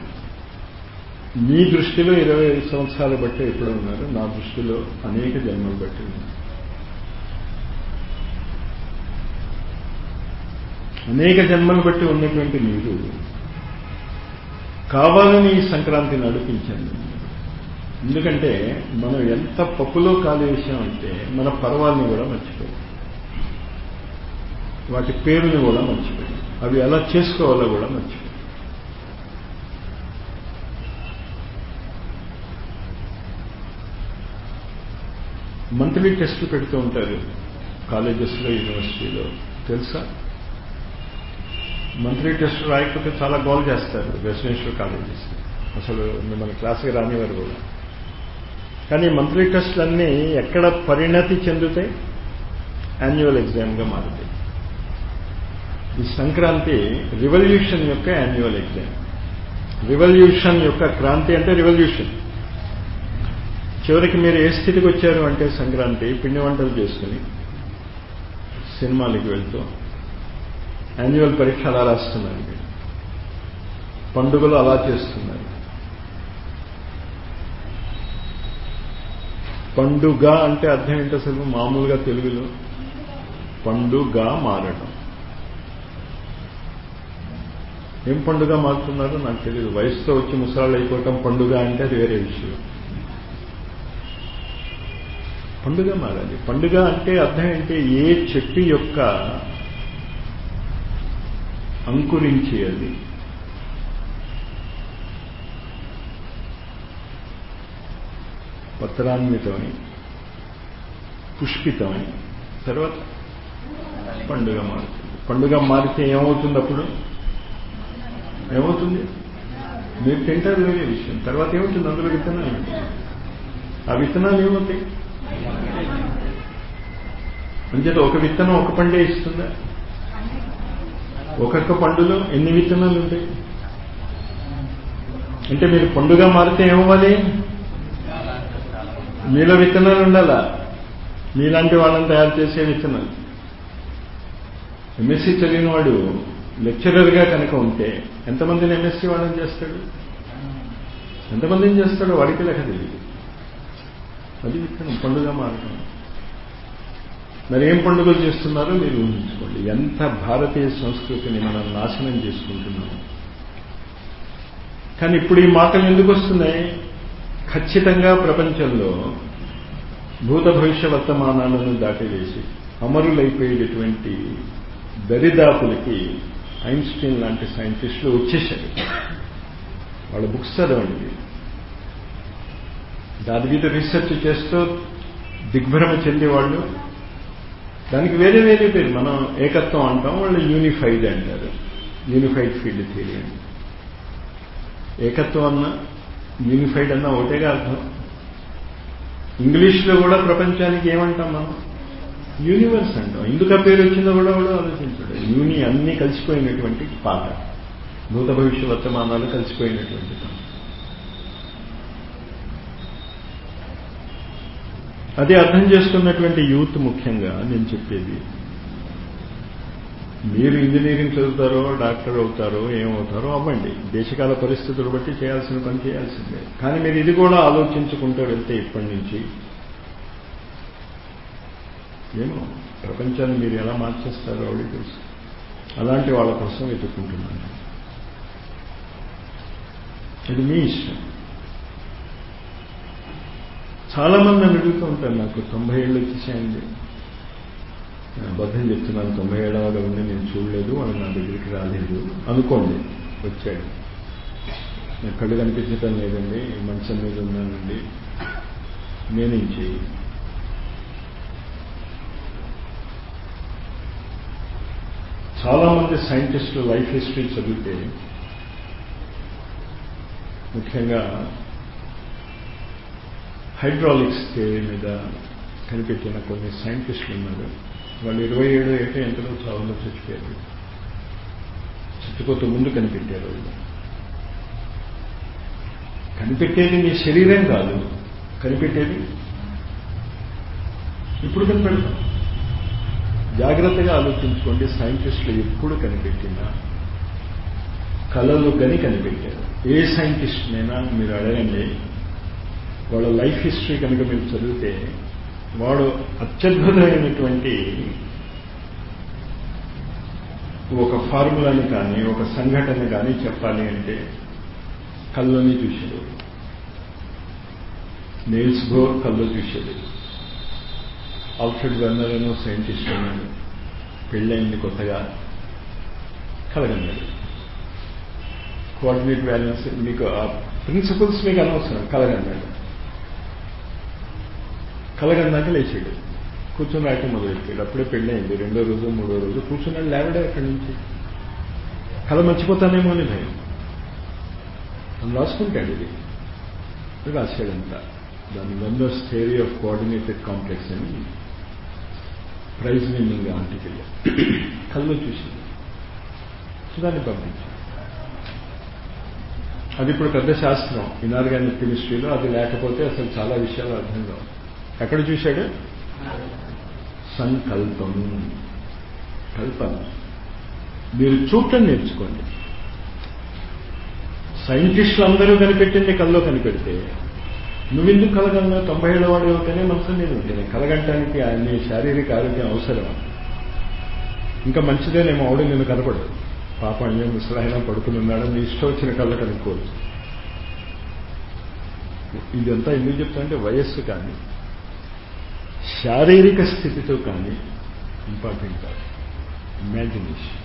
S1: మీ దృష్టిలో ఇరవై ఐదు సంవత్సరాలు బట్టి ఎప్పుడు ఉన్నారు నా దృష్టిలో అనేక జన్మలు బట్టి ఉన్నారు అనేక జన్మలు బట్టి ఉన్నటువంటి మీరు కావాలని ఈ సంక్రాంతి నడిపించండి ఎందుకంటే మనం ఎంత పప్పులో కాలు వేసామంటే మన పర్వాలని కూడా మర్చిపోయాం వాటి పేరుని కూడా మర్చిపోయాం అవి ఎలా చేసుకోవాలో కూడా మర్చిపోయాం మంత్లీ టెస్టులు పెడుతూ ఉంటారు కాలేజెస్లో యూనివర్సిటీలో తెలుసా మంత్లీ టెస్ట్ రాయకపోతే చాలా గోల్ చేస్తారు రెసిడెన్షియల్ కాలేజెస్ అసలు మిమ్మల్ని క్లాస్కి రానివారు కూడా కానీ మంత్లీ టెస్టులన్నీ ఎక్కడ పరిణతి చెందుతాయి యాన్యువల్ ఎగ్జామ్గా మారుతాయి ఈ సంక్రాంతి రివల్యూషన్ యొక్క యాన్యువల్ ఎగ్జామ్ రివల్యూషన్ యొక్క క్రాంతి అంటే రివల్యూషన్ చివరికి మీరు ఏ స్థితికి వచ్చారు అంటే సంక్రాంతి పిండి వంటలు చేసుకుని సినిమాలకి వెళ్తూ యాన్యువల్ పరీక్ష అలా రాస్తున్నారు మీరు పండుగలు అలా చేస్తున్నారు పండుగ అంటే అర్థం ఏంటో అసలు మామూలుగా తెలుగులో పండుగ మారడం ఏం పండుగ మారుతున్నారో నాకు తెలియదు వయసుతో వచ్చి ముసలాళ్ళు అయిపోవటం పండుగ అంటే అది వేరే విషయం పండుగ మారాలి పండుగ అంటే అర్థం ఏంటి ఏ చెట్టు యొక్క అంకురించేది పత్రాన్వితమై పుష్పితమై తర్వాత పండుగ మారుతుంది పండుగ మారితే ఏమవుతుంది అప్పుడు ఏమవుతుంది మీరు తింటారు వేరే విషయం తర్వాత ఏమవుతుంది అందులో విత్తనాలు ఆ విత్తనాలు ఏమవుతాయి అంచేత ఒక విత్తనం ఒక పండే ఇస్తుందా ఒక్కొక్క పండులో ఎన్ని విత్తనాలు ఉంటాయి అంటే మీరు పండుగ మారితే ఏమవ్వాలి మీలో విత్తనాలు ఉండాలా మీలాంటి వాళ్ళని తయారు చేసే విత్తనాలు ఎంఎస్సీ చదివిన వాడు లెక్చరర్గా కనుక ఉంటే ఎంతమందిని ఎంఎస్సీ వాళ్ళని చేస్తాడు ఎంతమందిని చేస్తాడో వాడికి లెక్క తెలియదు అది విత్తనం పండుగ మారటం మరి ఏం పండుగలు చేస్తున్నారో మీరు ఊహించుకోండి ఎంత భారతీయ సంస్కృతిని మనం నాశనం చేసుకుంటున్నాము కానీ ఇప్పుడు ఈ మాటలు ఎందుకు వస్తున్నాయి ఖచ్చితంగా ప్రపంచంలో భూత భవిష్య వర్తమానాలను దాటివేసి అమరులైపోయేటటువంటి దరిదాపులకి ఐన్స్టీన్ లాంటి సైంటిస్టులు వచ్చేసారు వాళ్ళ బుక్స్ చదవండి దాని మీద రీసెర్చ్ చేస్తూ దిగ్భ్రమ చెందేవాళ్ళు దానికి వేరే వేరే పేరు మనం ఏకత్వం అంటాం వాళ్ళు యూనిఫైడ్ అంటారు యూనిఫైడ్ ఫీల్డ్ థియరీ అని ఏకత్వం అన్న యూనిఫైడ్ అన్న ఒకటేగా అర్థం ఇంగ్లీష్లో కూడా ప్రపంచానికి ఏమంటాం మనం యూనివర్స్ అంటాం ఎందుకు ఆ పేరు వచ్చిందో కూడా కూడా ఆలోచించడు యూని అన్నీ కలిసిపోయినటువంటి పాట భూత భవిష్య వర్తమానాలు కలిసిపోయినటువంటి పాట అది అర్థం చేసుకున్నటువంటి యూత్ ముఖ్యంగా నేను చెప్పేది మీరు ఇంజనీరింగ్ చదువుతారో డాక్టర్ అవుతారో ఏమవుతారో అవ్వండి దేశకాల పరిస్థితులు బట్టి చేయాల్సిన పని చేయాల్సిందే కానీ మీరు ఇది కూడా ఆలోచించుకుంటూ వెళ్తే ఇప్పటి నుంచి ఏమో ప్రపంచాన్ని మీరు ఎలా మార్చేస్తారో అవి తెలుసు అలాంటి వాళ్ళ కోసం వెతుక్కుంటున్నాను ఇది మీ ఇష్టం చాలా మంది నన్ను అడుగుతూ ఉంటారు నాకు తొంభై ఏళ్ళు వచ్చేసాయండి అబద్ధం చెప్తున్నాను తొంభై ఏడవగా ఉంది నేను చూడలేదు వాళ్ళు నా దగ్గరికి రాలేదు అనుకోండి వచ్చాడు నాకు కళ్ళు కనిపించటం లేదండి మంచం మీద ఉన్నానండి నేనేం చేయి చాలామంది సైంటిస్టులు లైఫ్ హిస్టరీ చదివితే ముఖ్యంగా హైడ్రాలిక్స్ థియరీ మీద కనిపెట్టిన కొన్ని సైంటిస్టులు ఉన్నారు వాళ్ళు ఇరవై ఏడు ఏటో ఎంతలో చావులో చచ్చిపోయారు చచ్చిపోతూ ముందు కనిపెట్టారు వాళ్ళు కనిపెట్టేది నీ శరీరం కాదు కనిపెట్టేది ఇప్పుడు కనిపెడతాం జాగ్రత్తగా ఆలోచించుకోండి సైంటిస్టులు ఎప్పుడు కనిపెట్టినా కళలు గని కనిపెట్టారు ఏ సైంటిస్ట్నైనా మీరు అడగండి వాళ్ళ లైఫ్ హిస్టరీ కనుక మీరు చదివితే వాడు అత్యద్భుతమైనటువంటి ఒక ఫార్ములాని కానీ ఒక సంఘటన కానీ చెప్పాలి అంటే కళ్ళని చూశాడు నెయిల్స్ బోర్ కళ్ళు చూశాడు ఆల్ఫ్రెడ్ వెర్నర్ అనో సైంటిస్ట్ ఉన్నాడు పెళ్ళైంది కొత్తగా కలగన్నాడు కోఆర్డినేట్ బ్యాలెన్స్ మీకు ఆ ప్రిన్సిపల్స్ మీకు అనవసరం కలగన్నాడు కలగన్నాక లేచాడు కూర్చొని రాయటం మొదలెట్టాడు అప్పుడే పెళ్ళయింది రెండో రోజు మూడో రోజు కూర్చున్నాడు లేవడే అక్కడి నుంచి కళ మర్చిపోతానేమో అని భయం అని రాసుకుంటాడు ఇది రాశాడంతా దాని wonders theory of coordinated complex అని ప్రైజ్ విన్నింగ్ ఆర్టికల్ కళ్ళు చూసింది దాన్ని పంపించాడు అది ఇప్పుడు పెద్ద శాస్త్రం ఇనార్గానిక్ కెమిస్ట్రీలో అది లేకపోతే అసలు చాలా విషయాలు అర్థం కావు ఎక్కడ చూశాడు సంకల్పం కల్పన మీరు చూడటం నేర్చుకోండి సైంటిస్టులు అందరూ కనిపెట్టింది కల్లో కనిపెడితే నువ్వెందుకు కలగలను తొంభై ఏళ్ళ వాడు అవుతేనే మనసు నేను ఉంటాను కలగంటానికి నీ శారీరక ఆరోగ్యం అవసరం ఇంకా మంచిదేనేమో ఆవిడ నేను కనపడదు పాపం అయ్యో ముసలాయన పడుకుని ఉన్నాడు నీ ఇష్టం వచ్చిన కళ్ళ కనుక్కోవచ్చు ఇదంతా ఎందుకు చెప్తానంటే వయస్సు కానీ శారీరక స్థితితో కానీ ఇంపార్టెంట్ కాదు ఇమాజినేషన్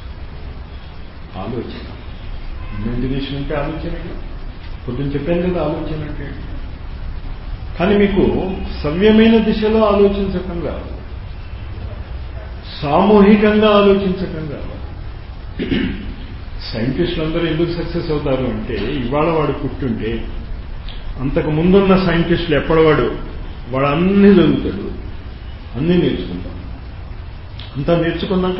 S1: ఆలోచన ఇమాజినేషన్ అంటే ఆలోచన పొద్దున్న చెప్పాను కదా ఆలోచన అంటే కానీ మీకు సవ్యమైన దిశలో ఆలోచించటం రావాలి సామూహికంగా ఆలోచించటం రావాలి సైంటిస్టులు అందరూ ఎందుకు సక్సెస్ అవుతారు అంటే ఇవాళ వాడు పుట్టుంటే అంతకు ముందున్న సైంటిస్టులు ఎప్పటివాడు వాడు అన్నీ చదువుతాడు అన్నీ నేర్చుకుంటాం అంతా నేర్చుకున్నాక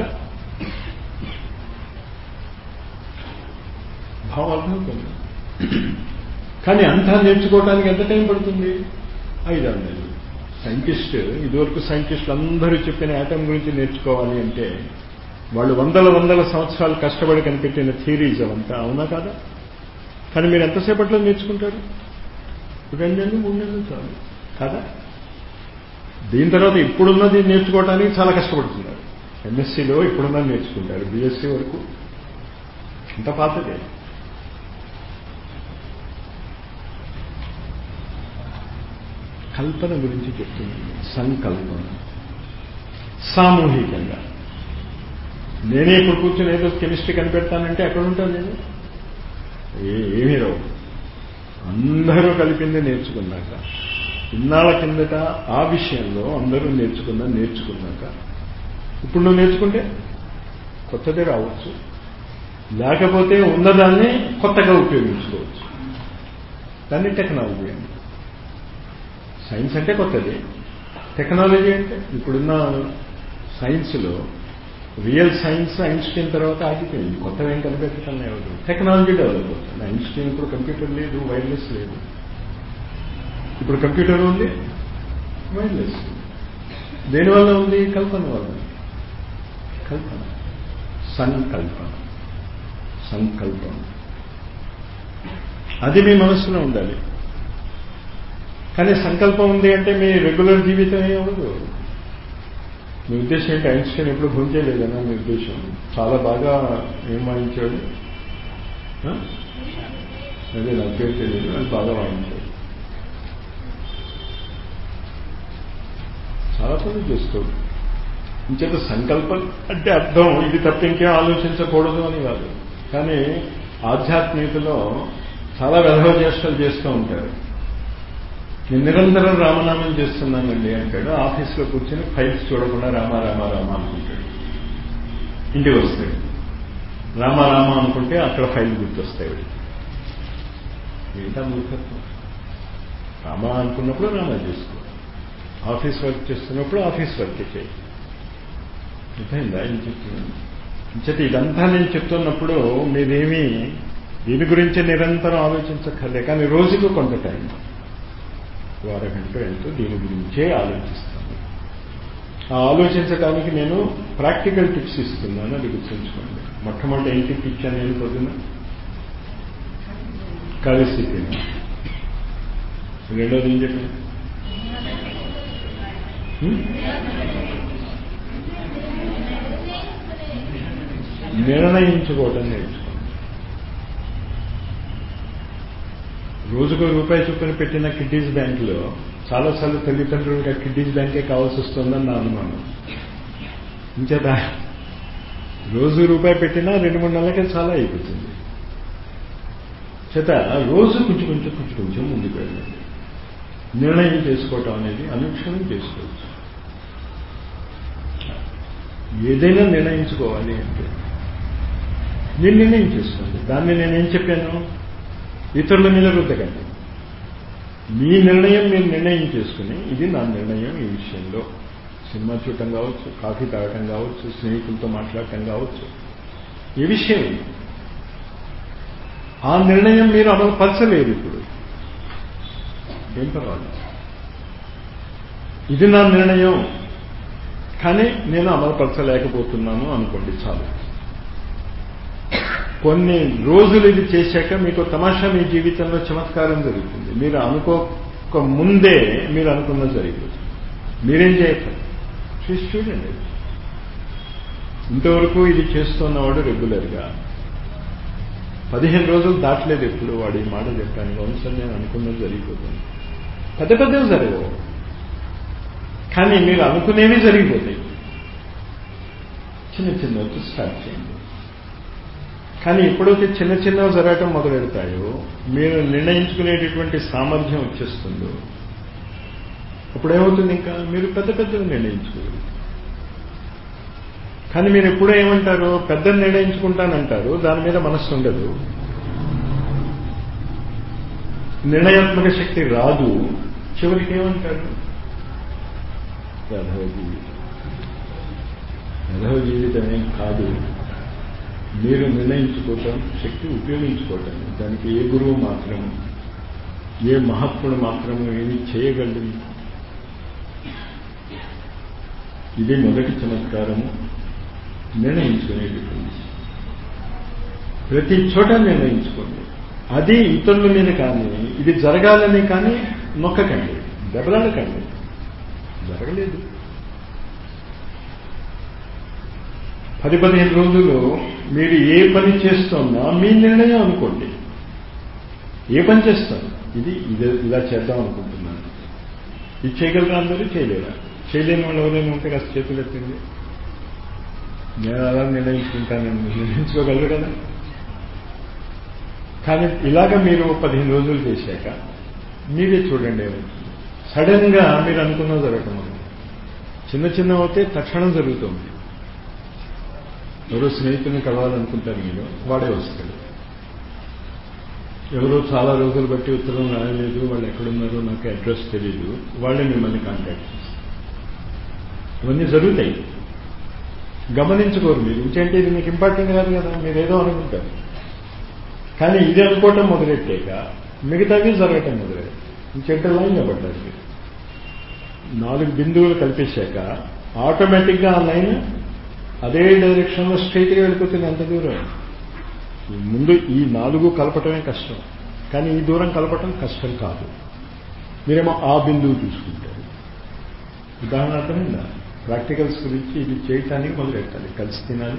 S1: భావం అర్థమవుతుంది కానీ అంతా నేర్చుకోవడానికి ఎంత టైం పడుతుంది ఐదారు నెలలు సైంటిస్ట్ ఇదివరకు సైంటిస్టులు అందరూ చెప్పిన యాటం గురించి నేర్చుకోవాలి అంటే వాళ్ళు వందల వందల సంవత్సరాలు కష్టపడి కనిపెట్టిన థియరీస్ అవంతా అవునా కాదా కానీ మీరు ఎంతసేపట్లో నేర్చుకుంటారు రెండు నెలలు మూడు నెలలు చాలు కాదా దీని తర్వాత ఇప్పుడున్నది నేర్చుకోవడానికి చాలా కష్టపడుతున్నారు ఎంఎస్సీలో ఇప్పుడున్నది నేర్చుకుంటారు బీఎస్సీ వరకు ఇంత పాతదే కల్పన గురించి చెప్తున్నాను సంకల్పన సామూహికంగా నేనే ఇప్పుడు కూర్చొని ఏదో కెమిస్ట్రీ కనిపెడతానంటే ఎక్కడ ఉంటాను నేను ఏమీ రావు అందరూ కలిపిందే నేర్చుకున్నాక ఇన్నాళ్ళ కిందట ఆ విషయంలో అందరూ నేర్చుకున్నా నేర్చుకున్నాక ఇప్పుడు నువ్వు నేర్చుకుంటే కొత్తదే రావచ్చు లేకపోతే ఉన్నదాన్ని కొత్తగా ఉపయోగించుకోవచ్చు దాన్ని టెక్నాలజీ అండి సైన్స్ అంటే కొత్తది టెక్నాలజీ అంటే ఇప్పుడున్న సైన్స్లో రియల్ సైన్స్ ఐన్స్టీన్ తర్వాత ఆగిపోయింది కొత్తగా ఏం కనిపెట్టడం లేదు టెక్నాలజీ డెవలప్ అవుతుంది ఐన్స్టీన్ ఇప్పుడు కంప్యూటర్ లేదు వైర్లెస్ లేదు ఇప్పుడు కంప్యూటర్ ఉంది వైర్లెస్ దేనివల్ల ఉంది కల్పన వల్ల కల్పన సంకల్పన సంకల్పం అది మీ మనస్సులో ఉండాలి కానీ సంకల్పం ఉంది అంటే మీ రెగ్యులర్ జీవితం ఏమవదు మీ ఉద్దేశం ఏంటి ఐన్స్టైన్ ఎప్పుడు భూంచేయలేదన్నా మీ ఉద్దేశం చాలా బాగా ఏం వాయించాడు అదే నా పేరు తెలియదు అది బాగా వాయించాడు చాలా పనులు చేసుకోడు ఇంచేత సంకల్పం అంటే అర్థం ఇది తప్ప ఇంకేం ఆలోచించకూడదు అని కాదు కానీ ఆధ్యాత్మికతలో చాలా వెధవ చేష్టలు చేస్తూ ఉంటారు నేను నిరంతరం రామనామం చేస్తున్నానండి అంటాడు ఆఫీస్లో కూర్చొని ఫైల్స్ చూడకుండా రామ రామ రామ అనుకుంటాడు ఇంటికి వస్తాడు రామ రామ అనుకుంటే అక్కడ ఫైల్ గుర్తొస్తాయి వాడికి ఏంటా మూర్ఖత్వం రామ అనుకున్నప్పుడు రామ చేసుకో ఆఫీస్ వర్క్ చేస్తున్నప్పుడు ఆఫీస్ వర్క్ చేయి అర్థమైందా ఏం చెప్తున్నాను ఇంచేత ఇదంతా నేను చెప్తున్నప్పుడు మీరేమీ దీని గురించి నిరంతరం ఆలోచించక్కర్లే కానీ రోజుకు కొంత టైం అరగంట ఎంతో దీని గురించే ఆలోచిస్తాను ఆ ఆలోచించడానికి నేను ప్రాక్టికల్ టిప్స్ ఇస్తున్నాను అది గుర్తుంచుకోండి మొట్టమొదటి ఏం టిప్ ఇచ్చాను నేను పొద్దున్న ఖాళీ స్థితి రెండోది ఏం చెప్పాను హ్మ్? నిర్ణయించుకోవటం నేర్చుకోండి రోజుకు రూపాయి చొప్పున పెట్టిన కిడ్డీస్ బ్యాంకులో చాలాసార్లు తల్లిదండ్రులకు ఆ కిడ్డీస్ బ్యాంకే కావాల్సి వస్తుందని నా అనుమానం ఇంచేత రోజు రూపాయి పెట్టినా రెండు మూడు నెలలకే చాలా అయిపోతుంది చేత రోజు కొంచెం కొంచెం కొంచెం కొంచెం ముందుకు వెళ్ళండి నిర్ణయం చేసుకోవటం అనేది అనుక్షణం చేసుకోవచ్చు ఏదైనా నిర్ణయించుకోవాలి అంటే నేను నిర్ణయం చేసుకోండి దాన్ని నేనేం చెప్పాను ఇతరుల మీద రుద్దకండి మీ నిర్ణయం మీరు నిర్ణయం చేసుకుని ఇది నా నిర్ణయం ఈ విషయంలో సినిమా చూడటం కావచ్చు కాఫీ తాగటం కావచ్చు స్నేహితులతో మాట్లాడటం కావచ్చు ఏ విషయం ఇది? ఆ నిర్ణయం మీరు అమలు పరచలేరు ఇప్పుడు ఏం పర్వాలేదు ఇది నా నిర్ణయం కానీ నేను అమలుపరచలేకపోతున్నాను అనుకోండి చాలు కొన్ని రోజులు ఇది చేశాక మీకు తమాషా మీ జీవితంలో చమత్కారం జరుగుతుంది మీరు అనుకోక ముందే మీరు అనుకున్నది జరిగిపోతుంది మీరేం చేయగలరు చూసి చూడండి ఇంతవరకు ఇది చేస్తున్నవాడు రెగ్యులర్గా పదిహేను రోజులు దాటలేదు ఎప్పుడు వాడు ఈ మాట చెప్పాను వంశం నేను అనుకున్నది జరిగిపోతుంది పెద్ద పెద్దవి జరగవు కానీ మీరు అనుకునేవి జరిగిపోతాయి చిన్న చిన్నవి స్టార్ట్ చేయండి కానీ ఎప్పుడైతే చిన్న చిన్నవి జరగటం మొదలెడతాయో మీరు నిర్ణయించుకునేటటువంటి సామర్థ్యం వచ్చేస్తుందో అప్పుడేమవుతుంది ఇంకా మీరు పెద్ద పెద్దవి నిర్ణయించుకోరు కానీ మీరు ఎప్పుడూ ఏమంటారు పెద్ద నిర్ణయించుకుంటానంటారు దాని మీద మనస్సు ఉండదు నిర్ణయాత్మక శక్తి రాదు చివరికి ఏమంటారు రథవ జీవితం రథవ జీవితం ఏం కాదు మీరు నిర్ణయించుకోవటం శక్తి ఉపయోగించుకోవటం దానికి ఏ గురువు మాత్రము ఏ మహాత్ముడు మాత్రము ఏమి చేయగలడు ఇది మొదటి చమత్కారము నిర్ణయించుకునేటటువంటి ప్రతి చోట నిర్ణయించుకోండి అది ఇతరుల మీద కానీ ఇది జరగాలని కానీ నొక్కకండి దెబ్బలాడకండి జరగలేదు పది పదిహేను రోజులు మీరు ఏ పని చేస్తున్నా మీ నిర్ణయం అనుకోండి ఏ పని చేస్తాను ఇది ఇది ఇలా చేద్దాం అనుకుంటున్నాను ఇది చేయగలరా అందరూ చేయలేరా చేయలేని వాళ్ళు ఎవరైనా ఉంటే కాస్త చేతులు ఎత్తింది నేను అలా నిర్ణయించుకుంటానని నిర్ణయించుకోగలరు కదా కానీ ఇలాగ మీరు పదిహేను రోజులు చేశాక మీరే చూడండి ఏమవుతుంది సడన్ గా మీరు అనుకున్న జరగటం వల్ల చిన్న చిన్న అవుతే తక్షణం జరుగుతుంది ఎవరో స్నేహితుని కలవాలనుకుంటారు మీరు వాడే వస్తాడు ఎవరో చాలా రోజులు బట్టి ఉత్తరం రాయలేదు వాళ్ళు ఎక్కడున్నారో నాకు అడ్రస్ తెలియదు వాళ్ళే మిమ్మల్ని కాంటాక్ట్ చేస్తారు ఇవన్నీ జరుగుతాయి గమనించుకోరు మీరు ఇంకేంటి ఇది మీకు ఇంపార్టెంట్ కాదు కదా మీరు ఏదో అనుకుంటారు కానీ ఇది అనుకోవటం మొదలెట్టాక మిగతావి జరగటం మొదలెట్టారు ఇంకెంట లైన్ పడ్డారు మీరు నాలుగు బిందువులు కల్పించాక ఆటోమేటిక్గా ఆ లైన్ అదే డైరెక్షన్లో స్ట్రైట్గా వెళ్ళిపోతుంది ఎంత దూరం ముందు ఈ నాలుగు కలపటమే కష్టం కానీ ఈ దూరం కలపటం కష్టం కాదు మీరేమో ఆ బిందువు చూసుకుంటారు ఉదాహరణ అర్థమైందా ప్రాక్టికల్స్ గురించి ఇది చేయటానికి మొదలెట్టాలి కలిసి తినాలి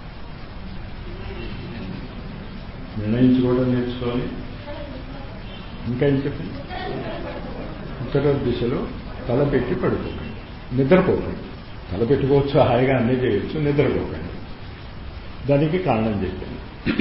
S1: నిర్ణయించుకోవడం నేర్చుకోవాలి ఇంకా ఏం చెప్పండి ఉత్తర దిశలో తల పెట్టి పడుకోకండి నిద్రపోకండి తల పెట్టుకోవచ్చు హాయిగా అన్నీ చేయొచ్చు నిద్రపోకండి దానికి కారణం చెప్పాను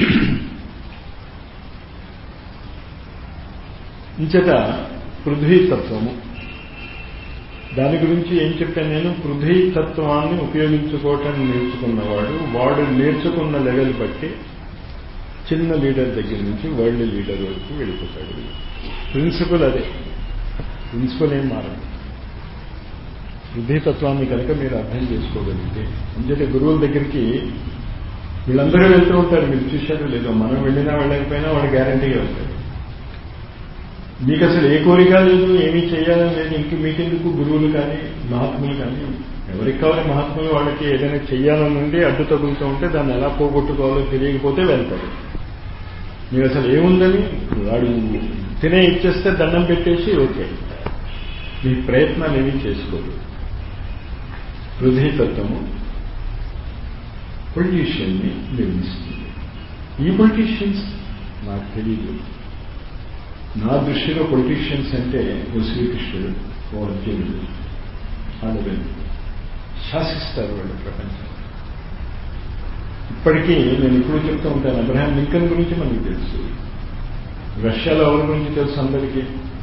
S1: ఇంచట పృథ్వీతత్వము దాని గురించి ఏం చెప్పాను నేను పృథ్వీతత్వాన్ని ఉపయోగించుకోవటం నేర్చుకున్నవాడు వాడు నేర్చుకున్న లెవెల్ బట్టి చిన్న లీడర్ దగ్గర నుంచి వరల్డ్ లీడర్ వరకు వెళ్ళిపోతాడు ప్రిన్సిపల్ అదే ప్రిన్సిపల్ ఏం మారదు బుద్ధితత్వాన్ని కనుక మీరు అర్థం చేసుకోగలిగితే ఎందుకంటే గురువుల దగ్గరికి వీళ్ళందరూ వెళ్తూ ఉంటారు మీరు చూశారో లేదో మనం వెళ్ళినా వెళ్ళకపోయినా వాడు గ్యారంటీగా వెళ్తాడు మీకు అసలు ఏ కోరిక లేదు ఏమీ చేయాలని లేదు ఇంక మీకెందుకు గురువులు కానీ మహాత్ములు కానీ ఎవరికి కావాలి మహాత్ములు వాళ్ళకి ఏదైనా చెయ్యాలని ఉండి అడ్డు తగులుతూ ఉంటే దాన్ని ఎలా పోగొట్టుకోవాలో తెలియకపోతే వెళ్తారు మీకు అసలు ఏముందని వాడు తినే ఇచ్చేస్తే దండం పెట్టేసి ఓకే మీ ప్రయత్నాలు ఏమీ చేసుకోరు హృదయతత్వము పొలిటీషియన్ని నిర్మిస్తుంది ఈ పొలిటీషియన్స్ నాకు తెలియదు నా దృష్టిలో పొలిటీషియన్స్ అంటే ఓ శ్రీకృష్ణుడు ఓ అర్జునుడు వాళ్ళు శాసిస్తారు వాళ్ళు ప్రపంచం ఇప్పటికీ నేను ఇప్పుడు చెప్తూ ఉంటాను అబ్రహాం లింకన్ గురించి మనకు తెలుసు రష్యాలో ఎవరి గురించి తెలుసు అందరికీ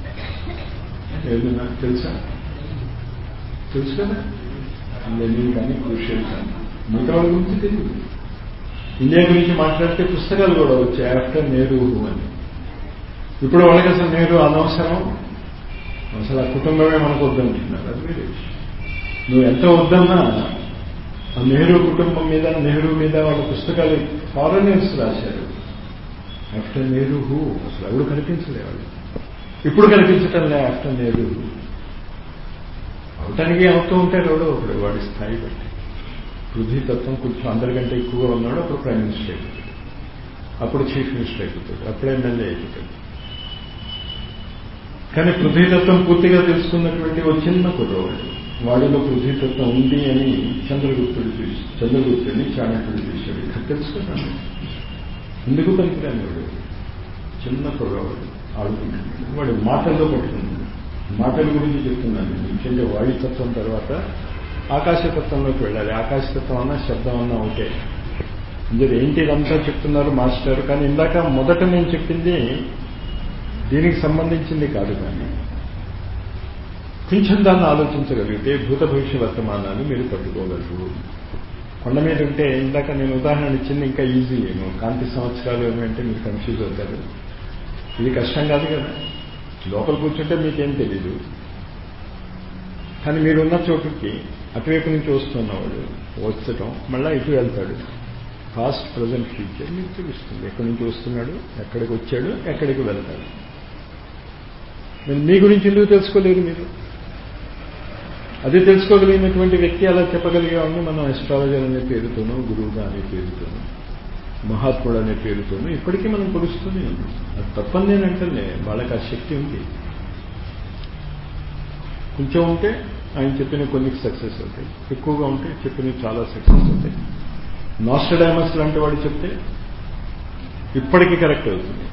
S1: ఏదైనా తెలుసా తెలుసు కదా లెనిన్ కానీ క్రూషియల్ కానీ మిగతా వాళ్ళ గురించి తెలియదు ఇండియా గురించి మాట్లాడితే పుస్తకాలు కూడా వచ్చాయి ఆఫ్టర్ నెహ్రూ అని ఇప్పుడు వాళ్ళకి అసలు నెహ్రూ అనవసరం అసలు ఆ కుటుంబమే మనకు వద్దంటున్నారు అది వేరే విషయం నువ్వు ఎంత వద్దన్నా ఆ నెహ్రూ కుటుంబం మీద నెహ్రూ మీద వాళ్ళ పుస్తకాలు ఫారెనర్స్ రాశారు ఆఫ్టర్ నెహ్రూ హూ అసలు ఎవడు కనిపించలే వాళ్ళు ఇప్పుడు కనిపించటం లే ఆఫ్టర్ నెహ్రూ అవటానికి అవుతూ ఉంటారు ఎవడో ఒకడు వాడి స్థాయి బట్టి పృథ్వీతత్వం కొంచెం అందరికంటే ఎక్కువగా ఉన్నాడు అప్పుడు ప్రైమ్ మినిస్టర్ అయిపోతాడు అప్పుడు చీఫ్ మినిస్టర్ అయిపోతాడు అప్పుడు ఎమ్మెల్యే అయిపోతాడు కానీ పృథ్వీతత్వం పూర్తిగా తెలుసుకున్నటువంటి ఓ చిన్న కుర్రవాడు వాడిలో పృథ్వీతత్వం ఉంది అని చంద్రగుప్తుడు చూసి చంద్రగుప్తుడిని చాణక్యుడు చూశాడు ఇక్కడ తెలుసుకున్నాడు ఎందుకు పనికిరాని వాడు చిన్న కుర్రవాడు ఆడుకుంటున్నాడు వాడు మాటల్లో పట్టుకున్నాడు మాటల గురించి చెప్తున్నాను ముఖ్యంగా వాయుతత్వం తర్వాత ఆకాశతత్వంలోకి వెళ్ళాలి ఆకాశతత్వం అన్నా శబ్దం అన్నా ఒకటే ఇందులో ఏంటి ఇదంతా చెప్తున్నారు మాస్టర్ కానీ ఇందాక మొదట నేను చెప్పింది దీనికి సంబంధించింది కాదు కానీ కొంచెం దాన్ని ఆలోచించగలిగితే భూత భవిష్య వర్తమానాలు మీరు పట్టుకోగలరు కొండ మీద ఉంటే ఇందాక నేను ఉదాహరణ ఇచ్చింది ఇంకా ఈజీ ఏమో కాంతి సంవత్సరాలు ఏమంటే మీరు కన్ఫ్యూజ్ అవుతారు ఇది కష్టం కాదు కదా లోపల కూర్చుంటే మీకేం తెలీదు కానీ మీరున్న చోటుకి అటువైపు నుంచి వస్తున్నవాడు వచ్చటం మళ్ళీ ఇటు వెళ్తాడు పాస్ట్ ప్రజెంట్ ఫ్యూచర్ మీకు తెలుస్తుంది ఎక్కడి నుంచి వస్తున్నాడు ఎక్కడికి వచ్చాడు ఎక్కడికి వెళ్తాడు మీ గురించి ఎందుకు తెలుసుకోలేరు మీరు అది తెలుసుకోగలిగినటువంటి వ్యక్తి అలా చెప్పగలిగేవాడిని మనం ఎస్ట్రాలజర్ అనే పేరుతోనూ గురువుగా అనే పేరుతోనూ మహాత్ముడు అనే పేరుతోనూ ఇప్పటికీ మనం కొలుస్తూనే ఉన్నాం అది తప్పని నేను అంటలే వాళ్ళకి ఆ శక్తి ఉంది కొంచెం ఉంటే ఆయన చెప్పిన కొన్ని సక్సెస్ అవుతాయి ఎక్కువగా ఉంటే చెప్పినవి చాలా సక్సెస్ అవుతాయి నాస్టడామస్ లాంటి వాడు చెప్తే ఇప్పటికీ కరెక్ట్ అవుతుంది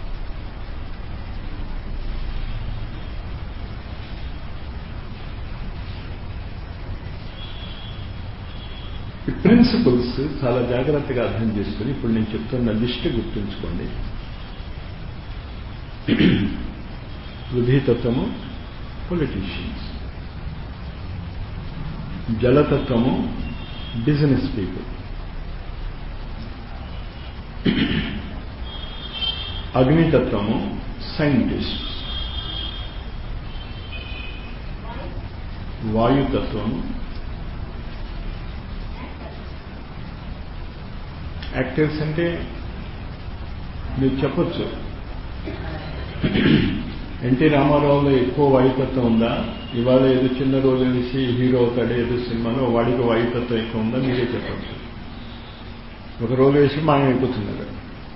S1: ఈ ప్రిన్సిపల్స్ చాలా జాగ్రత్తగా అర్థం చేసుకుని ఇప్పుడు నేను చెప్తున్న లిస్ట్ గుర్తుంచుకోండి పృథ్వీతత్వము పొలిటీషియన్స్ జలతత్వము బిజినెస్ పీపుల్ అగ్నితత్వము సైంటిస్ట్ వాయుతత్వము యాక్టర్స్ అంటే మీరు చెప్పొచ్చు ఎన్టీ రామారావులో ఎక్కువ వాయుతత్వం ఉందా ఇవాళ ఏదో చిన్న రోజు వేసి హీరో అవుతాడు ఏదో సినిమాలో వాడికి వాయుతత్వం ఎక్కువ ఉందా మీరే చెప్పచ్చు ఒక రోజు వేసి మాయమైపోతున్నారు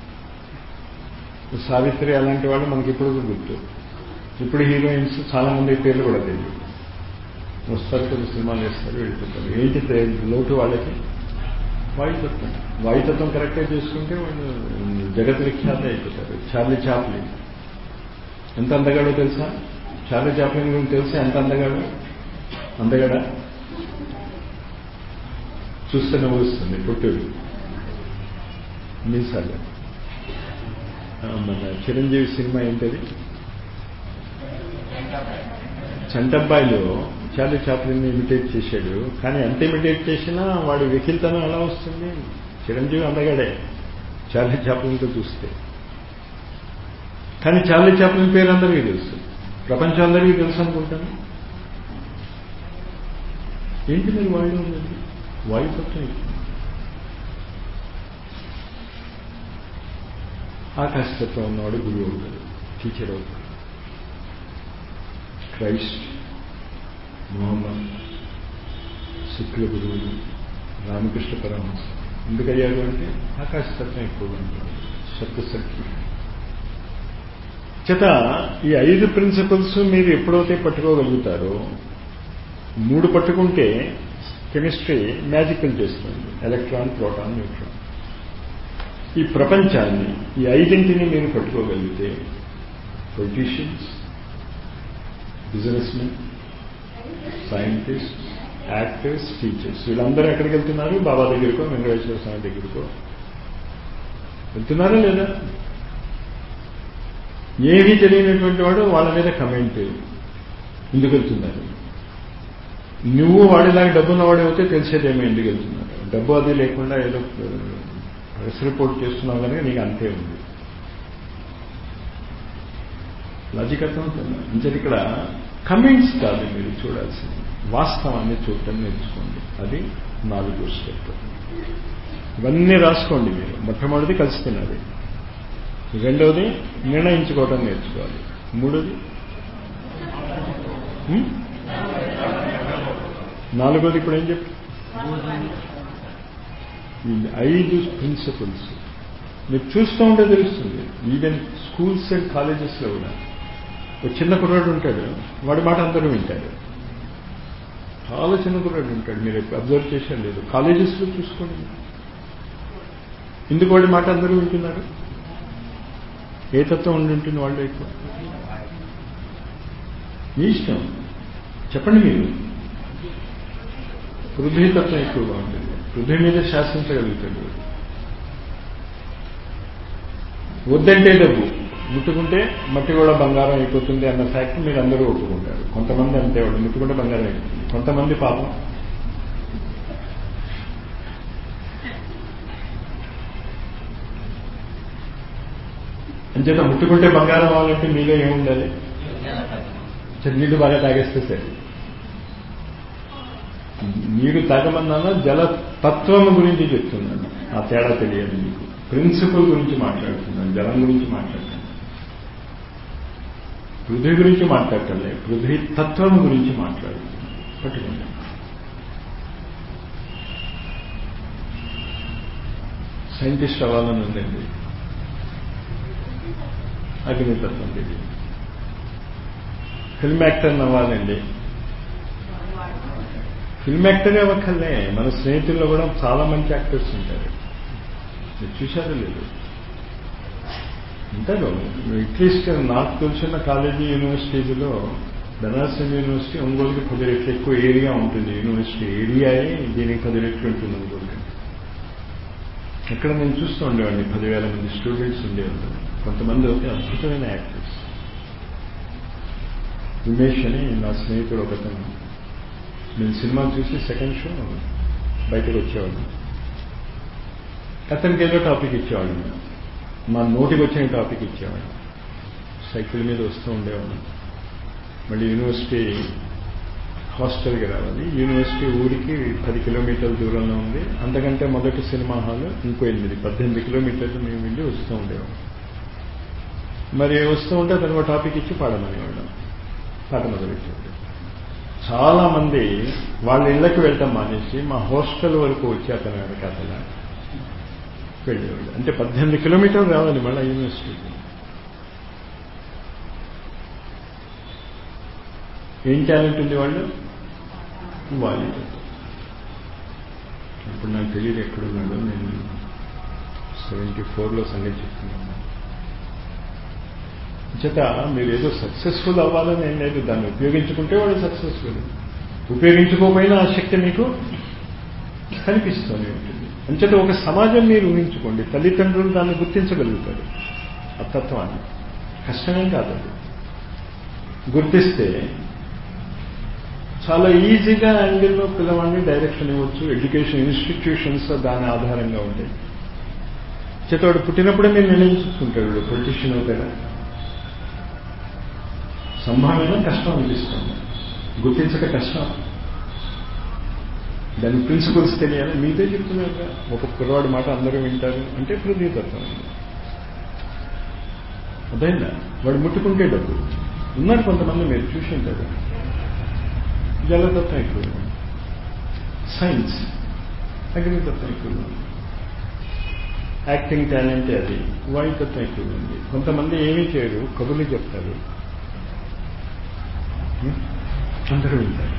S1: సావిత్రి అలాంటి వాళ్ళు మనకి ఇప్పుడు గుర్తు ఇప్పుడు హీరోయిన్స్ చాలా మంది పేర్లు కూడా తెలియదు వస్తారు కొన్ని సినిమాలు వేస్తారు వెళ్ళిపోతారు ఏంటి లోటు వాళ్ళకి వాయుతత్వం వాయుతత్వం కరెక్ట్గా చేసుకుంటే వాళ్ళు జగత్ విఖ్యాత అయిపోతారు చార్లీ చాప్లిన్ ఎంత అందగాడో తెలుసా చార్లీ చాప్లిన్ గురించి తెలుసా ఎంత అందగాడు అందగాడా చూస్తే నవ్వుస్తుంది పుట్టుడు మీసాలు మన చిరంజీవి సినిమా ఏంటది చంటబ్బాయిలో చార్లీ చాప్లిన్ ఇమిటేట్ చేశాడు కానీ ఎంత ఇమిటేట్ చేసినా వాడి వెకిల్తనం ఎలా వస్తుంది చిరంజీవి అందగాడే చార్లీ చాప్లిన్తో చూస్తే కానీ చార్లీ చాప్లిన్ పేరు అందరికీ తెలుసు ప్రపంచం అందరికీ తెలుసు అనుకుంటాను ఏంటి మీరు వాయువు ఉన్నది వాయుతత్వం ఆకాశతత్వం ఉన్నవాడు గురువు అవుతాడు టీచర్ అవుతాడు క్రైస్ట్ మొహమ్మద్ శుక్ల గురువులు రామకృష్ణ పరమహంస ఎందుకయ్యారు అంటే ఆకాశతత్వం ఎక్కువగా ఉంటుంది శబ్దశక్తి చేత ఈ ఐదు ప్రిన్సిపల్స్ మీరు ఎప్పుడైతే పట్టుకోగలుగుతారో మూడు పట్టుకుంటే కెమిస్ట్రీ మ్యాజికల్ చేస్తుంది ఎలక్ట్రాన్ ప్రోటాన్ న్యూట్రాన్ ఈ ప్రపంచాన్ని ఈ ఐదింటిని మీరు పట్టుకోగలిగితే politicians businessmen scientist actors teachers వీళ్ళందరూ ఎక్కడికి వెళ్తున్నారు బాబా దగ్గరకో వెంకటేశ్వర స్వామి దగ్గరకో వెళ్తున్నారా లేదా ఏమీ తెలియనటువంటి వాడు వాళ్ళ మీద కమెంట్ ఎందుకు వెళ్తున్నారు నువ్వు వాడిలాగా డబ్బు ఉన్నవాడు అయితే తెలిసేదేమో ఎందుకు వెళ్తున్నారు డబ్బు అది లేకుండా ఏదో ప్రెస్ రిపోర్ట్ చేస్తున్నావు కనుక నీకు అంతే ఉంది లాజిక్ అర్థమవుతుందా అంటే ఇక్కడ కమెంట్స్ కాదు మీరు చూడాల్సింది వాస్తవాన్ని చూడటం నేర్చుకోండి అది నాలుగో స్టెప్ ఇవన్నీ రాసుకోండి మీరు మొట్టమొదటిది కలుస్తున్నది రెండవది నిర్ణయించుకోవటం నేర్చుకోవాలి మూడోది నాలుగోది ఇప్పుడు ఏం చెప్పి ఈ ఐదు ప్రిన్సిపల్స్ మీరు చూస్తూ ఉంటే తెలుస్తుంది ఈవెన్ స్కూల్స్ అండ్ కాలేజెస్లో కూడా ఒక చిన్న కుర్రాడు ఉంటాడు వాడి మాట అందరూ వింటాడు చాలా చిన్న కుర్రాడు ఉంటాడు మీరు అబ్జర్వ్ చేశారు లేదు కాలేజెస్లో చూసుకోండి ఎందుకు వాడి మాట అందరూ వింటున్నారు ఏ తత్వం ఉండి ఉంటుంది వాళ్ళు ఎక్కువ మీ ఇష్టం చెప్పండి మీరు పృథ్వీతత్వం ఎక్కువగా ఉంటుంది పృథ్వీ మీద శాసించగలుగుతాడు వద్దంటే డబ్బు ముట్టుకుంటే మట్టి కూడా బంగారం అయిపోతుంది అన్న ఫ్యాక్ట్ మీరు అందరూ ఒప్పుకుంటారు కొంతమంది అంతే వాడు ముట్టుకుంటే బంగారం అయిపోతుంది కొంతమంది పాపం అంచేత ముట్టుకుంటే బంగారం అవ్వాలంటే మీలో ఏముండాలి నీళ్లు బాగా తాగేస్తే సరే నీరు తాగమన్నానా జల తత్వం గురించి చెప్తున్నాను ఆ తేడా తెలియదు మీకు ప్రిన్సిపల్ గురించి మాట్లాడుతున్నాను జలం గురించి మాట్లాడతాను పృథ్వీ గురించి మాట్లాడటంలే పృథ్వీ తత్వం గురించి మాట్లాడుతున్నాను పట్టుకోండి సైంటిస్ట్ అవ్వాలని ఉందండి అగ్నితత్వం తెలియదు ఫిల్మ్ యాక్టర్ అవ్వాలండి ఫిల్మ్ యాక్టరే అవ్వక్కర్లే మన స్నేహితుల్లో కూడా చాలా మంచి యాక్టర్స్ ఉంటారు మీరు చూశారో లేదు ఉంటారు అట్లీస్ట్ నాకు తెలిసిన కాలేజీ యూనివర్సిటీలో బెనారస్ యూనివర్సిటీ ఒంగోలుకి పది రెట్లు ఎక్కువ ఏరియా ఉంటుంది యూనివర్సిటీ ఏరియాయే దీనికి పది రెట్లు ఉంటుంది ఒంగోలుకి ఇక్కడ నేను చూస్తూ ఉండేవాడిని పదివేల మంది స్టూడెంట్స్ ఉండేవాళ్ళు కొంతమంది అయితే అద్భుతమైన యాక్టర్స్ ఉమేష్ అని నా స్నేహితుడు ఒకతను నేను సినిమా చూసి సెకండ్ షో బయటకు వచ్చేవాడు అతనికి ఏదో టాపిక్ ఇచ్చేవాడు మా నోటికి వచ్చిన టాపిక్ ఇచ్చేవాడు సైకిల్ మీద వస్తూ ఉండేవాడు మళ్ళీ యూనివర్సిటీ హాస్టల్కి రావాలి యూనివర్సిటీ ఊరికి పది కిలోమీటర్ల దూరంలో ఉంది అంతకంటే మొదటి సినిమా హాల్ ఇంకో ఎనిమిది పద్దెనిమిది కిలోమీటర్లు మేము వెళ్ళి వస్తూ ఉండేవాడు మరి వస్తూ ఉంటే అతను టాపిక్ ఇచ్చి పాడమనేవాడు పాట మొదలెట్టేవాడు చాలా మంది వాళ్ళ ఇళ్లకు వెళ్ళటం మానేసి మా హాస్టల్ వరకు వచ్చి అతను వెనకాతల వెళ్ళేవాళ్ళు అంటే పద్దెనిమిది కిలోమీటర్లు రావాలి మళ్ళీ యూనివర్సిటీకి ఏం టాలెంట్ ఉంది వాళ్ళు వాళ్ళు ఇప్పుడు నాకు తెలియదు ఎక్కడున్నాడో నేను సెవెంటీ ఫోర్లో సంగతి చెప్తున్నాను చేత మీరు ఏదో సక్సెస్ఫుల్ అవ్వాలని ఏం లేదు దాన్ని ఉపయోగించుకుంటే వాడు సక్సెస్ఫుల్ ఉపయోగించుకోకపోయినా ఆ శక్తి మీకు కనిపిస్తూనే ఉంటుంది అంచేత ఒక సమాజం మీరు ఊహించుకోండి తల్లిదండ్రులు దాన్ని గుర్తించగలుగుతారు ఆ తత్వాన్ని కష్టమేం కాదు అది గుర్తిస్తే చాలా ఈజీగా యాంగిల్లో పిల్లవాడిని డైరెక్షన్ ఇవ్వచ్చు ఎడ్యుకేషన్ ఇన్స్టిట్యూషన్స్ దాని ఆధారంగా ఉంటాయి చేతవాడు పుట్టినప్పుడే మీరు నిర్ణయించుకుంటాడు పొలిటీషియన్ అవుతాడా సంభావ్యత కష్టం అనిపిస్తుంది గుర్తించక కష్టం దాని ప్రిన్సిపల్స్ తెలియాలి మీదే చెప్తున్నారు ఒక కుర్రవాడి మాట అందరూ వింటారు అంటే పృథ్వీతత్వం అదైందా వాడు ముట్టుకుంటే డబ్బు ఉన్నారు కొంతమంది మీరు చూసి ఉంటారు జలతత్వం ఎక్కువ సైన్స్ అగ్నితత్వం ఎక్కువ ఉంది యాక్టింగ్ టాలెంట్ అది వాయుతత్వం ఎక్కువ ఉంది కొంతమంది ఏమీ చేయరు కబుర్లు చెప్తారు అందరూ వింటారు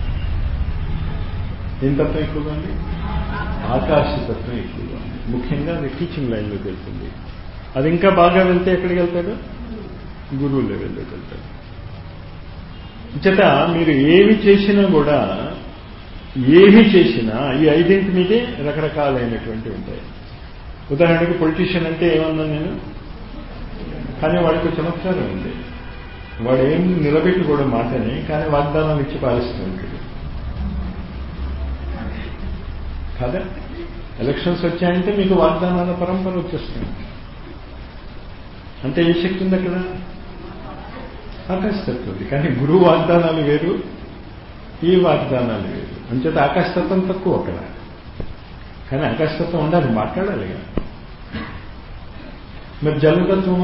S1: ఏం తత్వం ఎక్కువగా ఉంది ఆకాశ తత్వం ఎక్కువగా ఉంది ముఖ్యంగా అది టీచింగ్ లైన్లోకి వెళ్తుంది అది ఇంకా బాగా వెళ్తే ఎక్కడికి వెళ్తాడు గురువు లెవెల్లోకి వెళ్తాడు చేత మీరు ఏమి చేసినా కూడా ఏమి చేసినా ఈ ఐదింటి మీదే రకరకాలైనటువంటి ఉంటాయి ఉదాహరణకి పొలిటీషియన్ అంటే ఏమన్నా నేను కానీ వాడికి చమత్కారం ఉంది వాడు ఏం నిలబెట్టి కూడా మాటని కానీ వాగ్దానాలు ఇచ్చి పాలిస్తూ ఉంటాడు కదా ఎలక్షన్స్ వచ్చాయంటే మీకు వాగ్దానాల పరంపర వచ్చేస్తుంది అంటే ఏ శక్తి ఉంది అక్కడ ఆకాశతత్వం ఉంది కానీ గురువు వాగ్దానాలు వేరు ఈ వాగ్దానాలు వేరు అంచేత ఆకాశతత్వం తక్కువ అక్కడ కానీ ఆకాశతత్వం ఉండాలి మాట్లాడాలి మరి జలతత్వం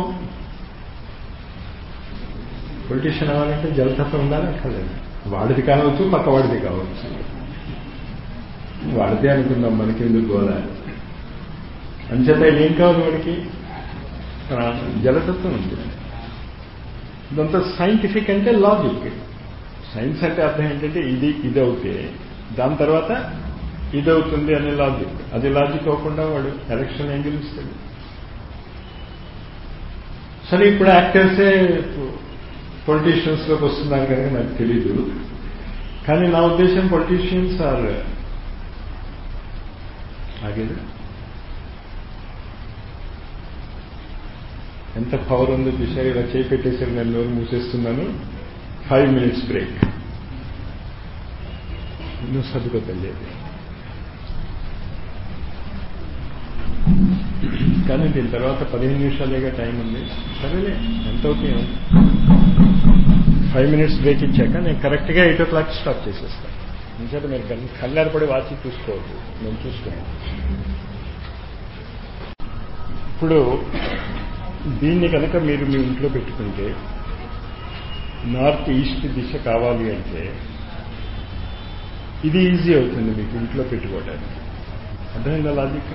S1: పొలిటీషియన్ అవ్వాలంటే జలతత్వం ఉండాలి అక్కర్లేదు వాడిది కావచ్చు పక్క వాడిది కావచ్చు వాడితే అనుకుందాం మనకి ఎందుకు గోదా అంచేత ఏం కావాలి వాడికి జలతత్వం ఉంది ఇదంతా సైంటిఫిక్ అంటే లాజిక్ సైన్స్ అంటే అర్థం ఏంటంటే ఇది ఇది అవుతే దాని తర్వాత ఇది అవుతుంది అనే లాజిక్ అది లాజిక్ అవ్వకుండా వాడు ఎలక్షన్ ఏం గెలుస్తాడు సరే ఇప్పుడు యాక్టర్సే పొలిటీషియన్స్లోకి వస్తున్నారు కనుక నాకు తెలీదు కానీ నా ఉద్దేశం పొలిటీషియన్స్ ఆర్ ఆగేది ఎంత పవర్ ఉందో చూశారు ఇలా చేయి పెట్టేసారు నేను నోరు మూసేస్తున్నాను ఫైవ్ మినిట్స్ బ్రేక్ నువ్వు సర్దుకో తల్లి కానీ దీని తర్వాత పదిహేను నిమిషాలేగా టైం ఉంది సరేలే ఎంత అవుతుంది ఫైవ్ మినిట్స్ బ్రేక్ ఇచ్చాక నేను కరెక్ట్గా ఎయిట్ ఓ క్లాక్ స్టాప్ చేసేస్తాను ఇంచేత మీరు కంగారు పడి వాచి చూసుకోవద్దు నేను చూసుకున్నాను ఇప్పుడు దీన్ని కనుక మీరు మీ ఇంట్లో పెట్టుకుంటే నార్త్ ఈస్ట్ దిశ కావాలి అంటే ఇది ఈజీ అవుతుంది మీకు ఇంట్లో పెట్టుకోవడానికి అర్థమైందా లాజిక్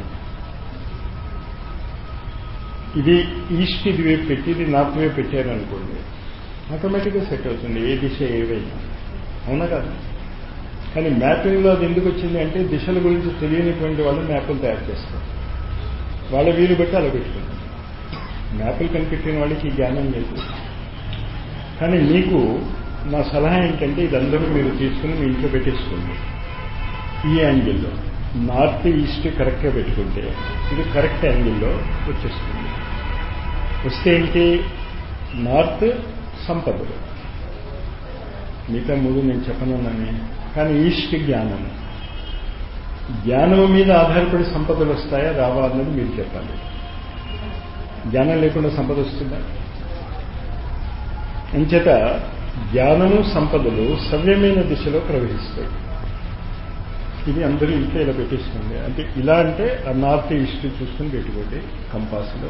S1: ఇది ఈస్ట్ ఇది వైపు పెట్టి ఇది నార్త్ వైపు పెట్టారనుకోండి ఆటోమేటిక్గా సెట్ అవుతుంది ఏ దిశ ఏవైనా అవునా కాదు కానీ మ్యాపింగ్లో అది ఎందుకు వచ్చింది అంటే దిశల గురించి తెలియనిటువంటి వాళ్ళు మ్యాపులు తయారు చేస్తారు వాళ్ళ వీలు బట్టి అలా పెట్టుకుంటారు మ్యాపులు కనిపెట్టిన వాళ్ళకి ఈ జ్ఞానం లేదు కానీ మీకు నా సలహా ఏంటంటే ఇదందరూ మీరు తీసుకుని మీ ఇంట్లో పెట్టేసుకోండి ఈ యాంగిల్లో నార్త్ ఈస్ట్ కరెక్ట్గా పెట్టుకుంటే ఇది కరెక్ట్ యాంగిల్లో వచ్చేస్తుంది వస్తే ఏంటి నార్త్ సంపదలు మిగతా మూడు నేను చెప్పనున్నానే కానీ ఈస్ట్ జ్ఞానము జ్ఞానం మీద ఆధారపడి సంపదలు వస్తాయా రావా అన్నది మీరు చెప్పాలి జ్ఞానం లేకుండా సంపద వస్తుందా అంచేత జ్ఞానము సంపదలు సవ్యమైన దిశలో ప్రవహిస్తాయి ఇది అందరూ ఇంట్లో ఇలా పెట్టేసుకోండి అంటే ఇలా అంటే ఆ నార్త్ ఈస్ట్ చూసుకుని పెట్టుకోండి కంపాస్లో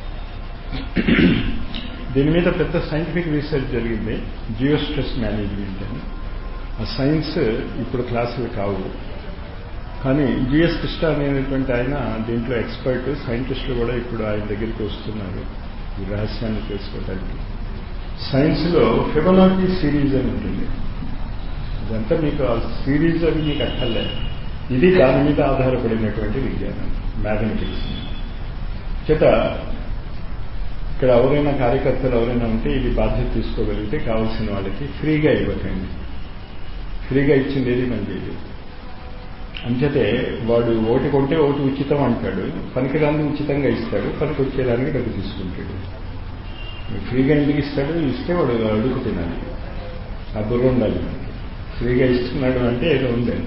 S1: దీని మీద పెద్ద సైంటిఫిక్ రీసెర్చ్ జరిగింది జియో స్ట్రెస్ మేనేజ్మెంట్ అని ఆ సైన్స్ ఇప్పుడు క్లాసులు కావు కానీ జిఎస్ కృష్ణ అనేటువంటి ఆయన దీంట్లో ఎక్స్పర్ట్ సైంటిస్టులు కూడా ఇప్పుడు ఆయన దగ్గరికి వస్తున్నారు ఈ రహస్యాన్ని తెలుసుకోవడానికి సైన్స్లో ఫిబనాకి సిరీస్ అని ఉంటుంది అదంతా మీకు ఆ సిరీస్ అది మీకు అక్కర్లే ఇది దాని మీద ఆధారపడినటువంటి విజ్ఞానం మ్యాథమెటిక్స్ చేత ఇక్కడ ఎవరైనా కార్యకర్తలు ఎవరైనా ఉంటే ఇది బాధ్యత తీసుకోగలిగితే కావాల్సిన వాళ్ళకి ఫ్రీగా ఇవ్వకండి ఫ్రీగా ఇచ్చింది ఏది మంచిది అంచేతే వాడు ఓటు కొంటే ఓటు ఉచితం అంటాడు పనికిరాని ఉచితంగా ఇస్తాడు పనికి వచ్చేదానికి డబ్బు తీసుకుంటాడు ఫ్రీగా ఎందుకు ఇస్తాడు ఇస్తే వాడు అడుగు తినాలి ఆ బుర్ర ఉండాలి ఫ్రీగా ఇస్తున్నాడు అంటే ఏదో ఉందండి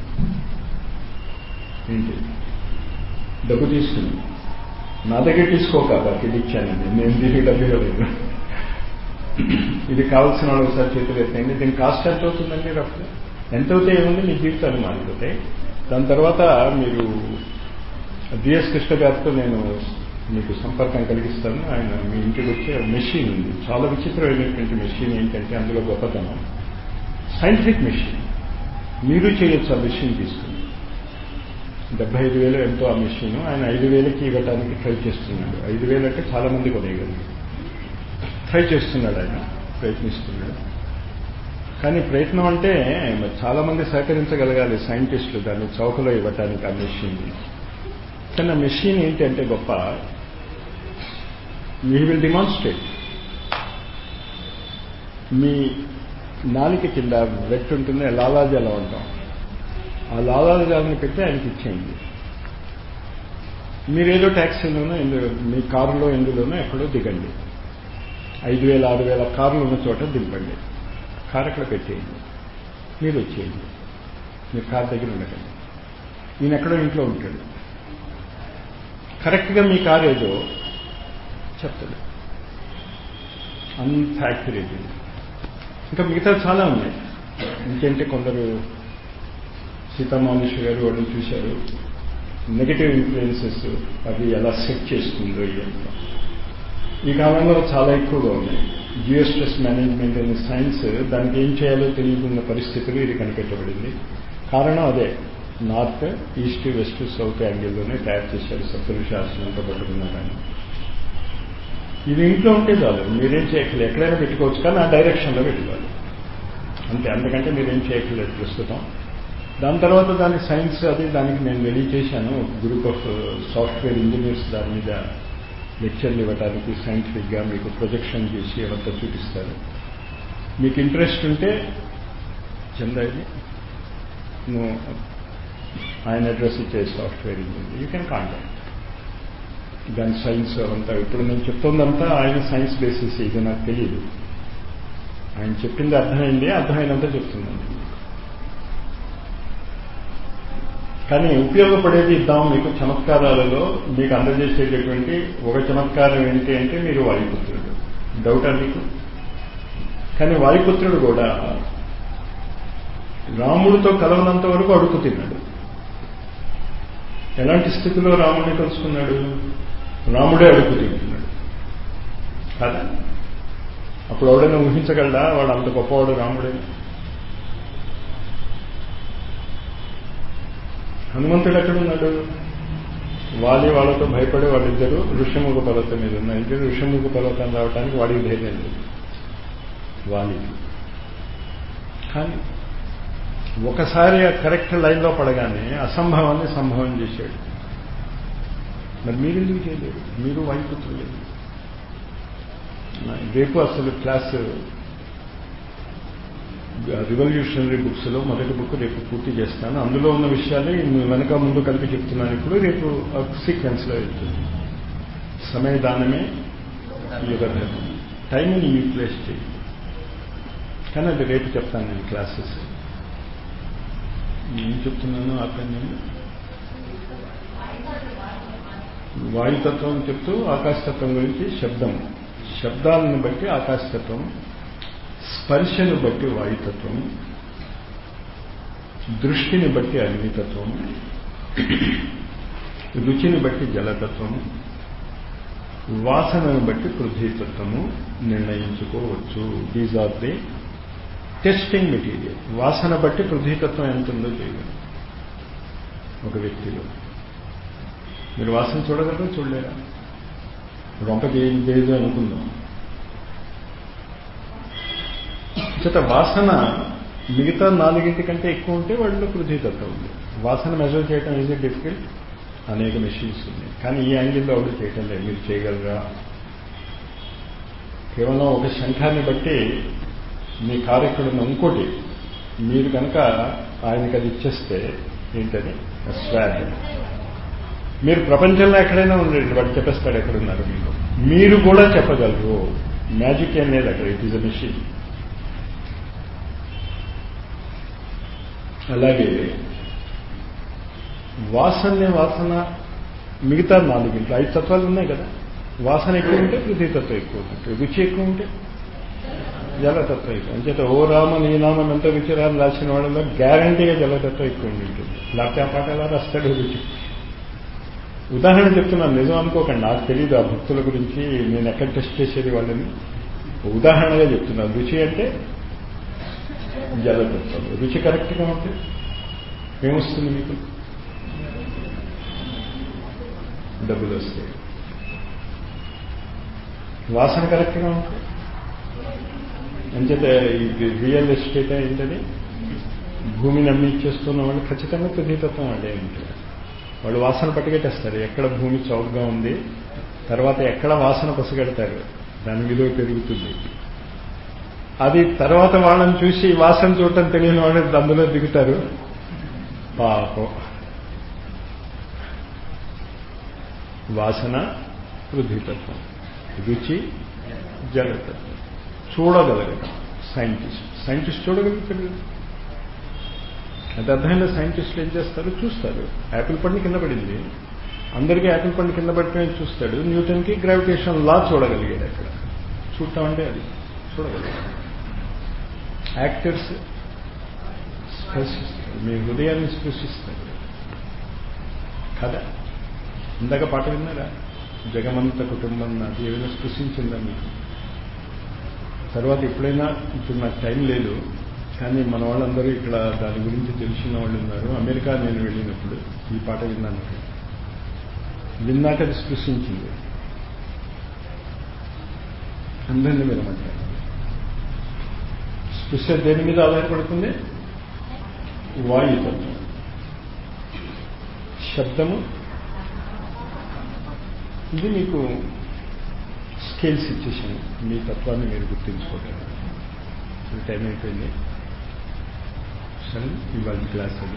S1: ఏంటి డబ్బు తీసుకుని నా దగ్గర తీసుకోక ఇది ఇచ్చానండి నేను దీనికి డబ్బు ఇవ్వలేదు ఇది కావాల్సిన వాళ్ళు ఒకసారి చేతులు ఎత్తండి దీని కాస్ట్ ఎంత అవుతుందండి రఫ్ ఎంత అవుతే ఏముంది మీ జీవితాలు మారిపోతాయి దాని తర్వాత మీరు డిఎస్ కృష్ణ గారితో నేను మీకు సంపర్కం కలిగిస్తాను ఆయన మీ ఇంటికి వచ్చే మెషిన్ ఉంది చాలా విచిత్రమైనటువంటి మెషిన్ ఏంటంటే అందులో గొప్పతనం సైంటిఫిక్ మెషిన్ మీరు చేయొచ్చు ఆ మెషిన్ తీసుకుని డెబ్బై ఐదు వేలు ఎంతో ఆ మెషిన్ ఆయన ఐదు వేలకి ఇవ్వడానికి ట్రై చేస్తున్నాడు ఐదు వేలు అంటే చాలా మంది కొనేయగలరు ట్రై చేస్తున్నాడు ఆయన ప్రయత్నిస్తున్నాడు కానీ ప్రయత్నం అంటే మరి చాలా మంది సహకరించగలగాలి సైంటిస్టులు దాన్ని చౌకలో ఇవ్వటానికి ఆ మెషిన్ కానీ ఆ మెషిన్ ఏంటంటే గొప్ప మీ విల్ డిమాన్స్ట్రేట్ మీ నాలిక కింద వెట్ ఉంటుంది లాలాజలం అంటాం ఆ లాలాజలాన్ని పెట్టి ఆయనకి ఇచ్చేయండి మీరేదో ట్యాక్సీలోనో ఎందు మీ కారులో ఎందులోనో ఎక్కడో దిగండి ఐదు వేల ఆరు వేల కార్లు ఉన్న చోట దింపండి కారు అక్కడ పెట్టేయండి మీరు వచ్చేయండి మీరు కారు దగ్గర ఉండకండి ఈయన ఎక్కడో ఇంట్లో ఉంటాడు కరెక్ట్గా మీ కారు ఏదో చెప్తాడు అంత యాక్యురేట్ ఇంకా మిగతా చాలా ఉన్నాయి ఇంకేంటే కొందరు సీతామానుష గారు వాళ్ళని చూశారు నెగటివ్ ఇన్ఫ్లుయెన్సెస్ అవి ఎలా సెట్ చేస్తుందో ఇవన్నీ ఈ కాలంలో చాలా ఎక్కువగా ఉన్నాయి జియో స్ట్రెస్ మేనేజ్మెంట్ అనే సైన్స్ దానికి ఏం చేయాలో తెలియకున్న పరిస్థితులు ఇది కనిపెట్టబడింది కారణం అదే నార్త్ ఈస్ట్ వెస్ట్ సౌత్ యాంగిల్లోనే తయారు చేశారు సప్తఋషి శాస్త్రంతో పట్టుకున్నారు ఆయన ఇది ఇంట్లో ఉంటే చాలు మీరేం చేయక్కర్లేదు ఎక్కడైనా పెట్టుకోవచ్చు కానీ ఆ డైరెక్షన్లో పెట్టుకోవాలి అంతే అంతకంటే మీరేం చేయక్కర్లేదు ప్రస్తుతం దాని తర్వాత దాని సైన్స్ అది దానికి నేను రెడీ చేశాను గ్రూప్ ఆఫ్ సాఫ్ట్వేర్ ఇంజనీర్స్ దాని మీద లెక్చర్లు ఇవ్వడానికి సైంటిఫిక్గా మీకు ప్రొజెక్షన్ చేసి అవంతా చూపిస్తారు మీకు ఇంట్రెస్ట్ ఉంటే చంద ఇది నువ్వు ఆయన అడ్రస్ ఇచ్చే software engineer you can contact దాని సైన్స్ అవంతా ఇప్పుడు నేను చెప్తుందంతా ఆయన సైన్స్ బేసిస్ ఇది నాకు తెలియదు ఆయన చెప్పింది అర్థమైంది అర్థమైనంత చెప్తున్నాను కానీ ఉపయోగపడేది ఇద్దాం మీకు చమత్కారాలలో మీకు అందజేసేటటువంటి ఒక చమత్కారం ఏంటి అంటే మీరు వాయుపుత్రుడు డౌటా మీకు కానీ వాయుపుత్రుడు కూడా రాముడితో కలవనంత వరకు అడుగు తిన్నాడు ఎలాంటి స్థితిలో రాముడిని కలుసుకున్నాడు రాముడే అడుగు తింటున్నాడు కదా అప్పుడు ఎవడైనా ఊహించగలడా వాడు అంత గొప్పవాడు రాముడే హనుమంతుడు ఎక్కడున్నాడు వాలి వాళ్ళతో భయపడే వాళ్ళిద్దరూ ఋషముఖ పర్వతం మీద ఉన్నారు ఇద్దరు ఋషముఖ పర్వతం రావడానికి వాడికి ధైర్యం లేదు వాలికి కానీ ఒకసారి ఆ కరెక్ట్ లైన్లో పడగానే అసంభవాన్ని సంభవం చేశాడు మరి మీరు ఎందుకు చేయలేరు మీరు వైపుత్రులేదు రేపు అసలు క్లాస్ రివల్యూషనరీ బుక్స్లో మొదటి బుక్ రేపు పూర్తి చేస్తాను అందులో ఉన్న విషయాలే వెనక ముందు కలిపి చెప్తున్నాను ఇప్పుడు రేపు సీక్వెన్స్లో వెళ్తుంది సమయదానమే యుగధర్మం టైంని యూటిలైజ్ చేయి కానీ అది రేపు చెప్తాను నేను క్లాసెస్ ఏం చెప్తున్నాను ఆపండి నేను వాయుతత్వం చెప్తూ ఆకాశతత్వం గురించి శబ్దం శబ్దాలను బట్టి ఆకాశతత్వం స్పర్శను బట్టి వాయుతత్వం దృష్టిని బట్టి అగ్నితత్వం రుచిని బట్టి జలతత్వము వాసనను బట్టి పృథ్వీతత్వము నిర్ణయించుకోవచ్చు these are the testing material వాసన బట్టి పృథ్వీతత్వం ఎంత ఉందో చేయగలరు ఒక వ్యక్తిలో మీరు వాసన చూడగలరా చూడలేరా రొంపకి ఏం లేదు అనుకుందాం చేత వాసన మిగతా నాలుగింటి కంటే ఎక్కువ ఉంటే వాళ్ళలో పృథ్వీతత్వం ఉంది వాసన మెజర్ చేయడం ఈజీ డిఫికల్ట్ అనేక మెషిన్స్ ఉన్నాయి కానీ ఈ యాంగిల్లో ఒకటి చేయటం లేదు మీరు చేయగలరా కేవలం ఒక శంఖాన్ని బట్టి మీ కారు ఎక్కడున్న ఇంకోటి మీరు కనుక ఆయనకి అది ఇచ్చేస్తే ఏంటది స్వాగ్ మీరు ప్రపంచంలో ఎక్కడైనా ఉండండి వాడు చెప్పేస్తాడు ఎక్కడున్నారు మీకు మీరు కూడా చెప్పగలరు మ్యాజిక్ ఏం లేదు అక్కడ ఇట్ ఈజ్ అ మెషిన్ అలాగే వాసనే వాసన మిగతా నాలుగింట్లో ఐదు తత్వాలు ఉన్నాయి కదా వాసన ఎక్కువ ఉంటే పృథ్వీతత్వం ఎక్కువ ఉంటుంది రుచి ఎక్కువ ఉంటే జలతత్వం ఎక్కువ అంచేత ఓ రామ నీ నామం ఎంత రుచిరాని రాసిన వాళ్ళలో గ్యారంటీగా జలతత్వం ఎక్కువ ఉండి ఉంటుంది లేకపోతే ఆ పాట ఎలా రాస్తాడు రుచి ఉదాహరణ చెప్తున్నాను నిజం అనుకోకండి నాకు తెలియదు ఆ భక్తుల గురించి నేను ఎక్కడ టెస్ట్ చేసేది వాళ్ళని ఉదాహరణగా చెప్తున్నాను రుచి అంటే జలతత్వం రుచి కరెక్ట్గా ఉంటే ఏమొస్తుంది మీకు డబ్బులు వస్తాయి వాసన కరెక్ట్గా ఉంటే అంచేత ఇది రియల్ ఎస్టేట్ ఏంటని భూమిని అమ్మి ఇచ్చేస్తున్న వాళ్ళు ఖచ్చితంగా పృథ్వీతత్వం వాళ్ళే ఉంటారు వాళ్ళు వాసన పట్టుకెట్టేస్తారు ఎక్కడ భూమి చౌకగా ఉంది తర్వాత ఎక్కడ వాసన పసగడతారు దాని విలువ పెరుగుతుంది అది తర్వాత వాళ్ళని చూసి వాసన చూడటం తెలియని వాళ్ళు అందులో దిగుతారు పాపం వాసన పృథ్వీతత్వం రుచి జలతత్వం చూడగలగడం సైంటిస్ట్ సైంటిస్ట్ చూడగలుగుతారు అది అర్థమైన సైంటిస్టులు ఏం చేస్తారు చూస్తారు యాపిల్ పండు కింద పడింది అందరికీ యాపిల్ పండు కింద పడిపోయి చూస్తాడు న్యూటన్కి గ్రావిటేషన్ లా చూడగలిగాడు అక్కడ చూడటం అంటే అది చూడగలిగాడు యాక్టర్స్ స్పర్శిస్తారు మీ హృదయాన్ని స్పృశిస్తారు కదా ఇందాక పాట విన్నారా జగమంత కుటుంబం నాది ఏమైనా స్పృశించిందా మీకు తర్వాత ఎప్పుడైనా ఇప్పుడు నాకు టైం లేదు కానీ మన వాళ్ళందరూ ఇక్కడ దాని గురించి తెలిసిన వాళ్ళు ఉన్నారు అమెరికా నేను వెళ్ళినప్పుడు ఈ పాట విన్నాను విన్నాక అది స్పృశించింది అందరినీ వినమంటారు స్పృశ దేని మీద ఆధారపడుతుంది వాయుతత్వం శబ్దము ఇది మీకు స్కేల్స్ ఇచ్చేసాను మీ తత్వాన్ని మీరు గుర్తించుకోగలరు ఇప్పుడు టైం అయిపోయింది సరే ఇవాళ క్లాస్ అది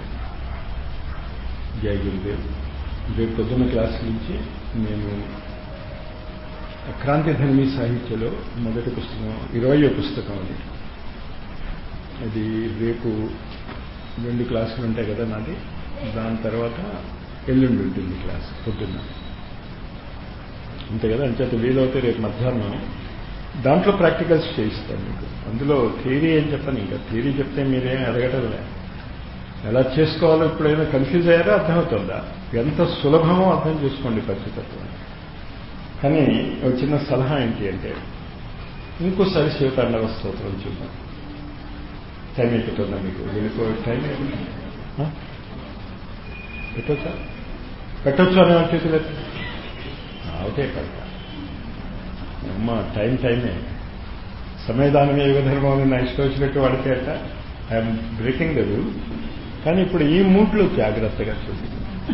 S1: జై గురుదేవ్ రేపు పొద్దున్న క్లాస్ నుంచి నేను క్రాంతి ధర్మీ సాహిత్యలో మొదటి పుస్తకం ఇరవయో పుస్తకం అది అది రేపు రెండు క్లాసులు ఉంటాయి కదా నాది దాని తర్వాత ఎల్లుండి ఉంటుంది క్లాస్ పొద్దున్న అంతే కదా అంచేత వీలవుతే రేపు మధ్యాహ్నం దాంట్లో ప్రాక్టికల్స్ చేయిస్తాను మీకు అందులో థియరీ ఏం చెప్పను ఇంకా థియరీ చెప్తే మీరేం అడగటంలే ఎలా చేసుకోవాలో ఇప్పుడైనా కన్ఫ్యూజ్ అయ్యారో అర్థమవుతుందా ఎంత సులభమో అర్థం చేసుకోండి పరిస్థితత్వం కానీ ఒక చిన్న సలహా ఏంటి అంటే ఇంకోసారి శివతాండవ స్తోత్రం చూద్దాం టైం అయిపోతుందా మీకు వెళ్ళిపో టైం అయిపోతుంది పెట్టొచ్చా పెట్టొచ్చు అనే చేతులు ఓకే పెడతా అమ్మ టైం టైమే సమయదానమే యుగ ధర్మం నా ఇష్టం వచ్చినట్టు వాడితే అట ఐఎమ్ బ్రేకింగ్ ద రూల్ కానీ ఇప్పుడు ఈ మూడ్లో జాగ్రత్తగా చూడండి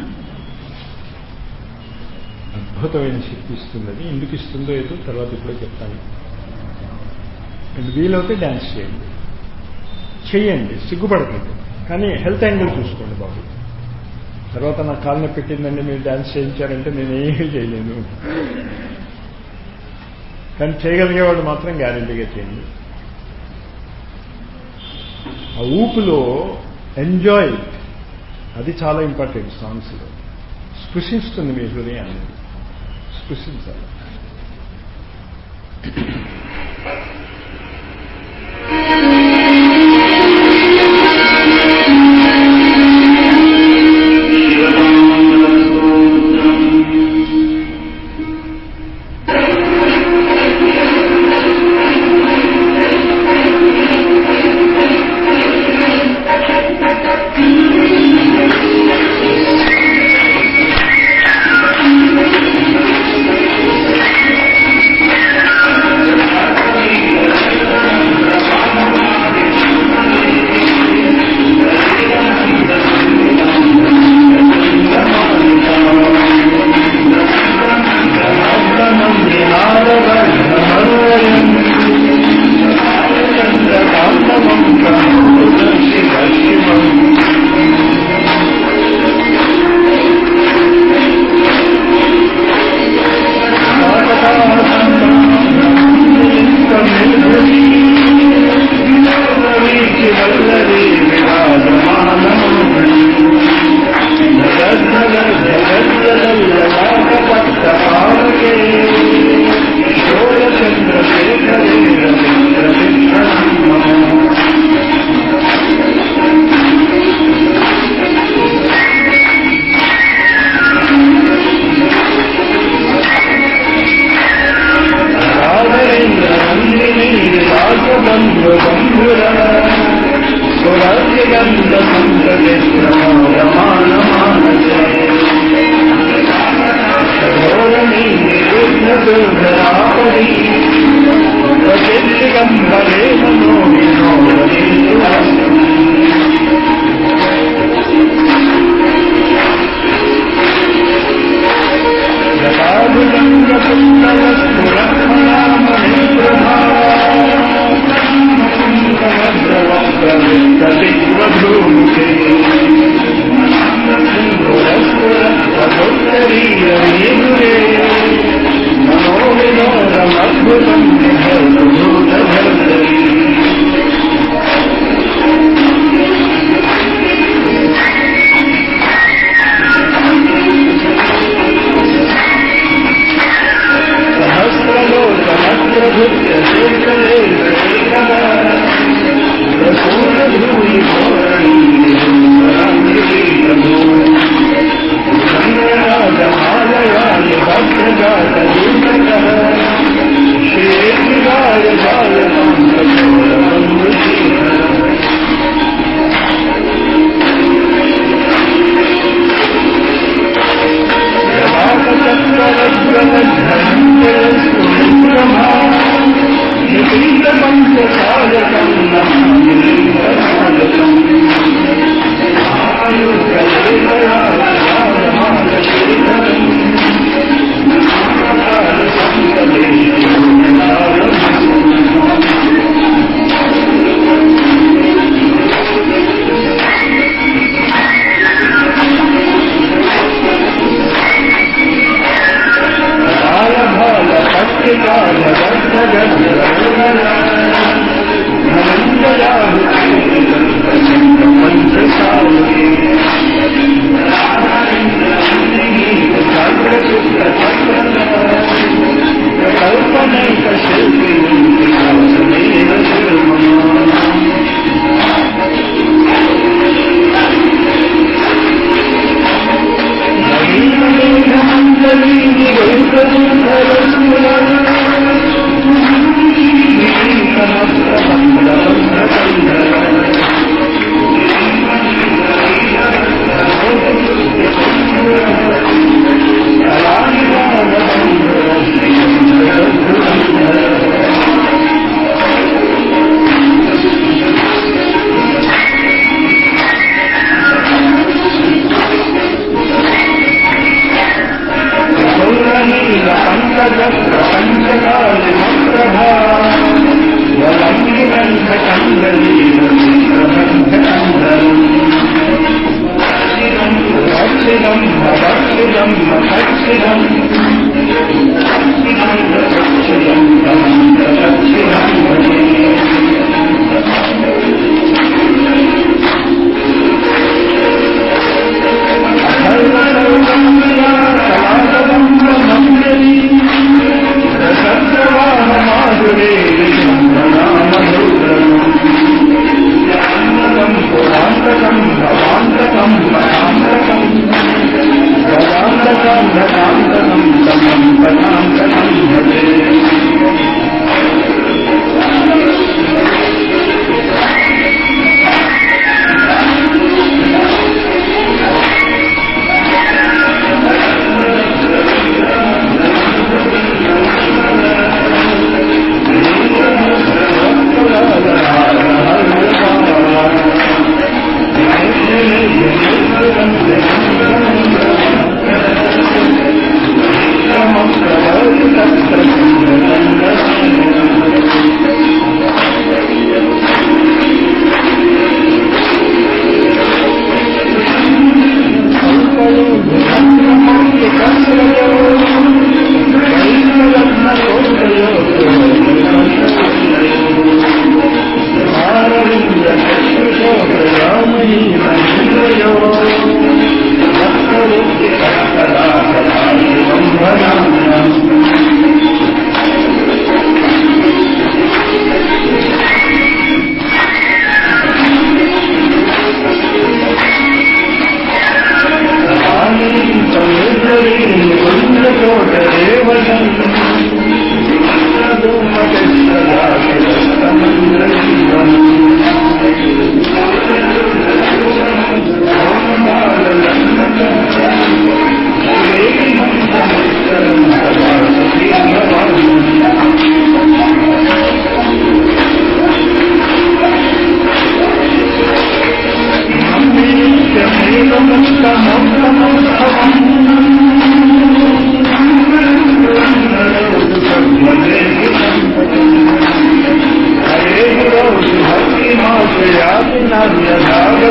S1: అద్భుతమైన శక్తి ఇస్తున్నది ఎందుకు ఇస్తుందో ఏదో తర్వాత ఇప్పుడే చెప్తాను అండ్ వీలవుతే డ్యాన్స్ చేయండి చెయ్యండి సిగ్గుపడకండి కానీ హెల్త్ యాంగిల్ చూసుకోండి బాబు తర్వాత నా కాళ్ళని పెట్టిందండి మీరు డ్యాన్స్ చేయించారంటే నేను ఏమీ చేయలేను కానీ చేయగలిగే వాళ్ళు మాత్రం గ్యారంటీగా చేయండి ఆ ఊపులో ఎంజాయ్ అది చాలా ఇంపార్టెంట్ సాంగ్స్లో స్పృశిస్తుంది మీ హృదయాన్ని స్పృశించాలి
S2: Thank you. శ్రీరంగ సంగతి ప్రమోదమాన మానసే ధోరణి దుర్ధరాపడి ప్రతిగంబరే మనో వినోదీ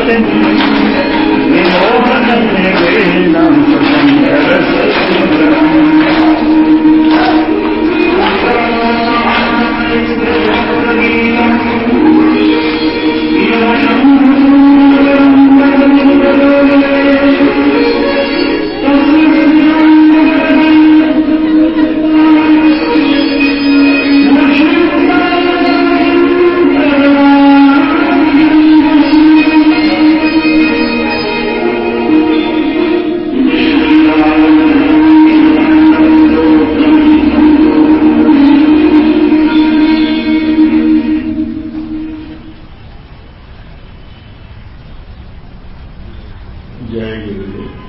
S2: విమోహనం వేదాంత శంకర
S1: జయ గురుదేవ్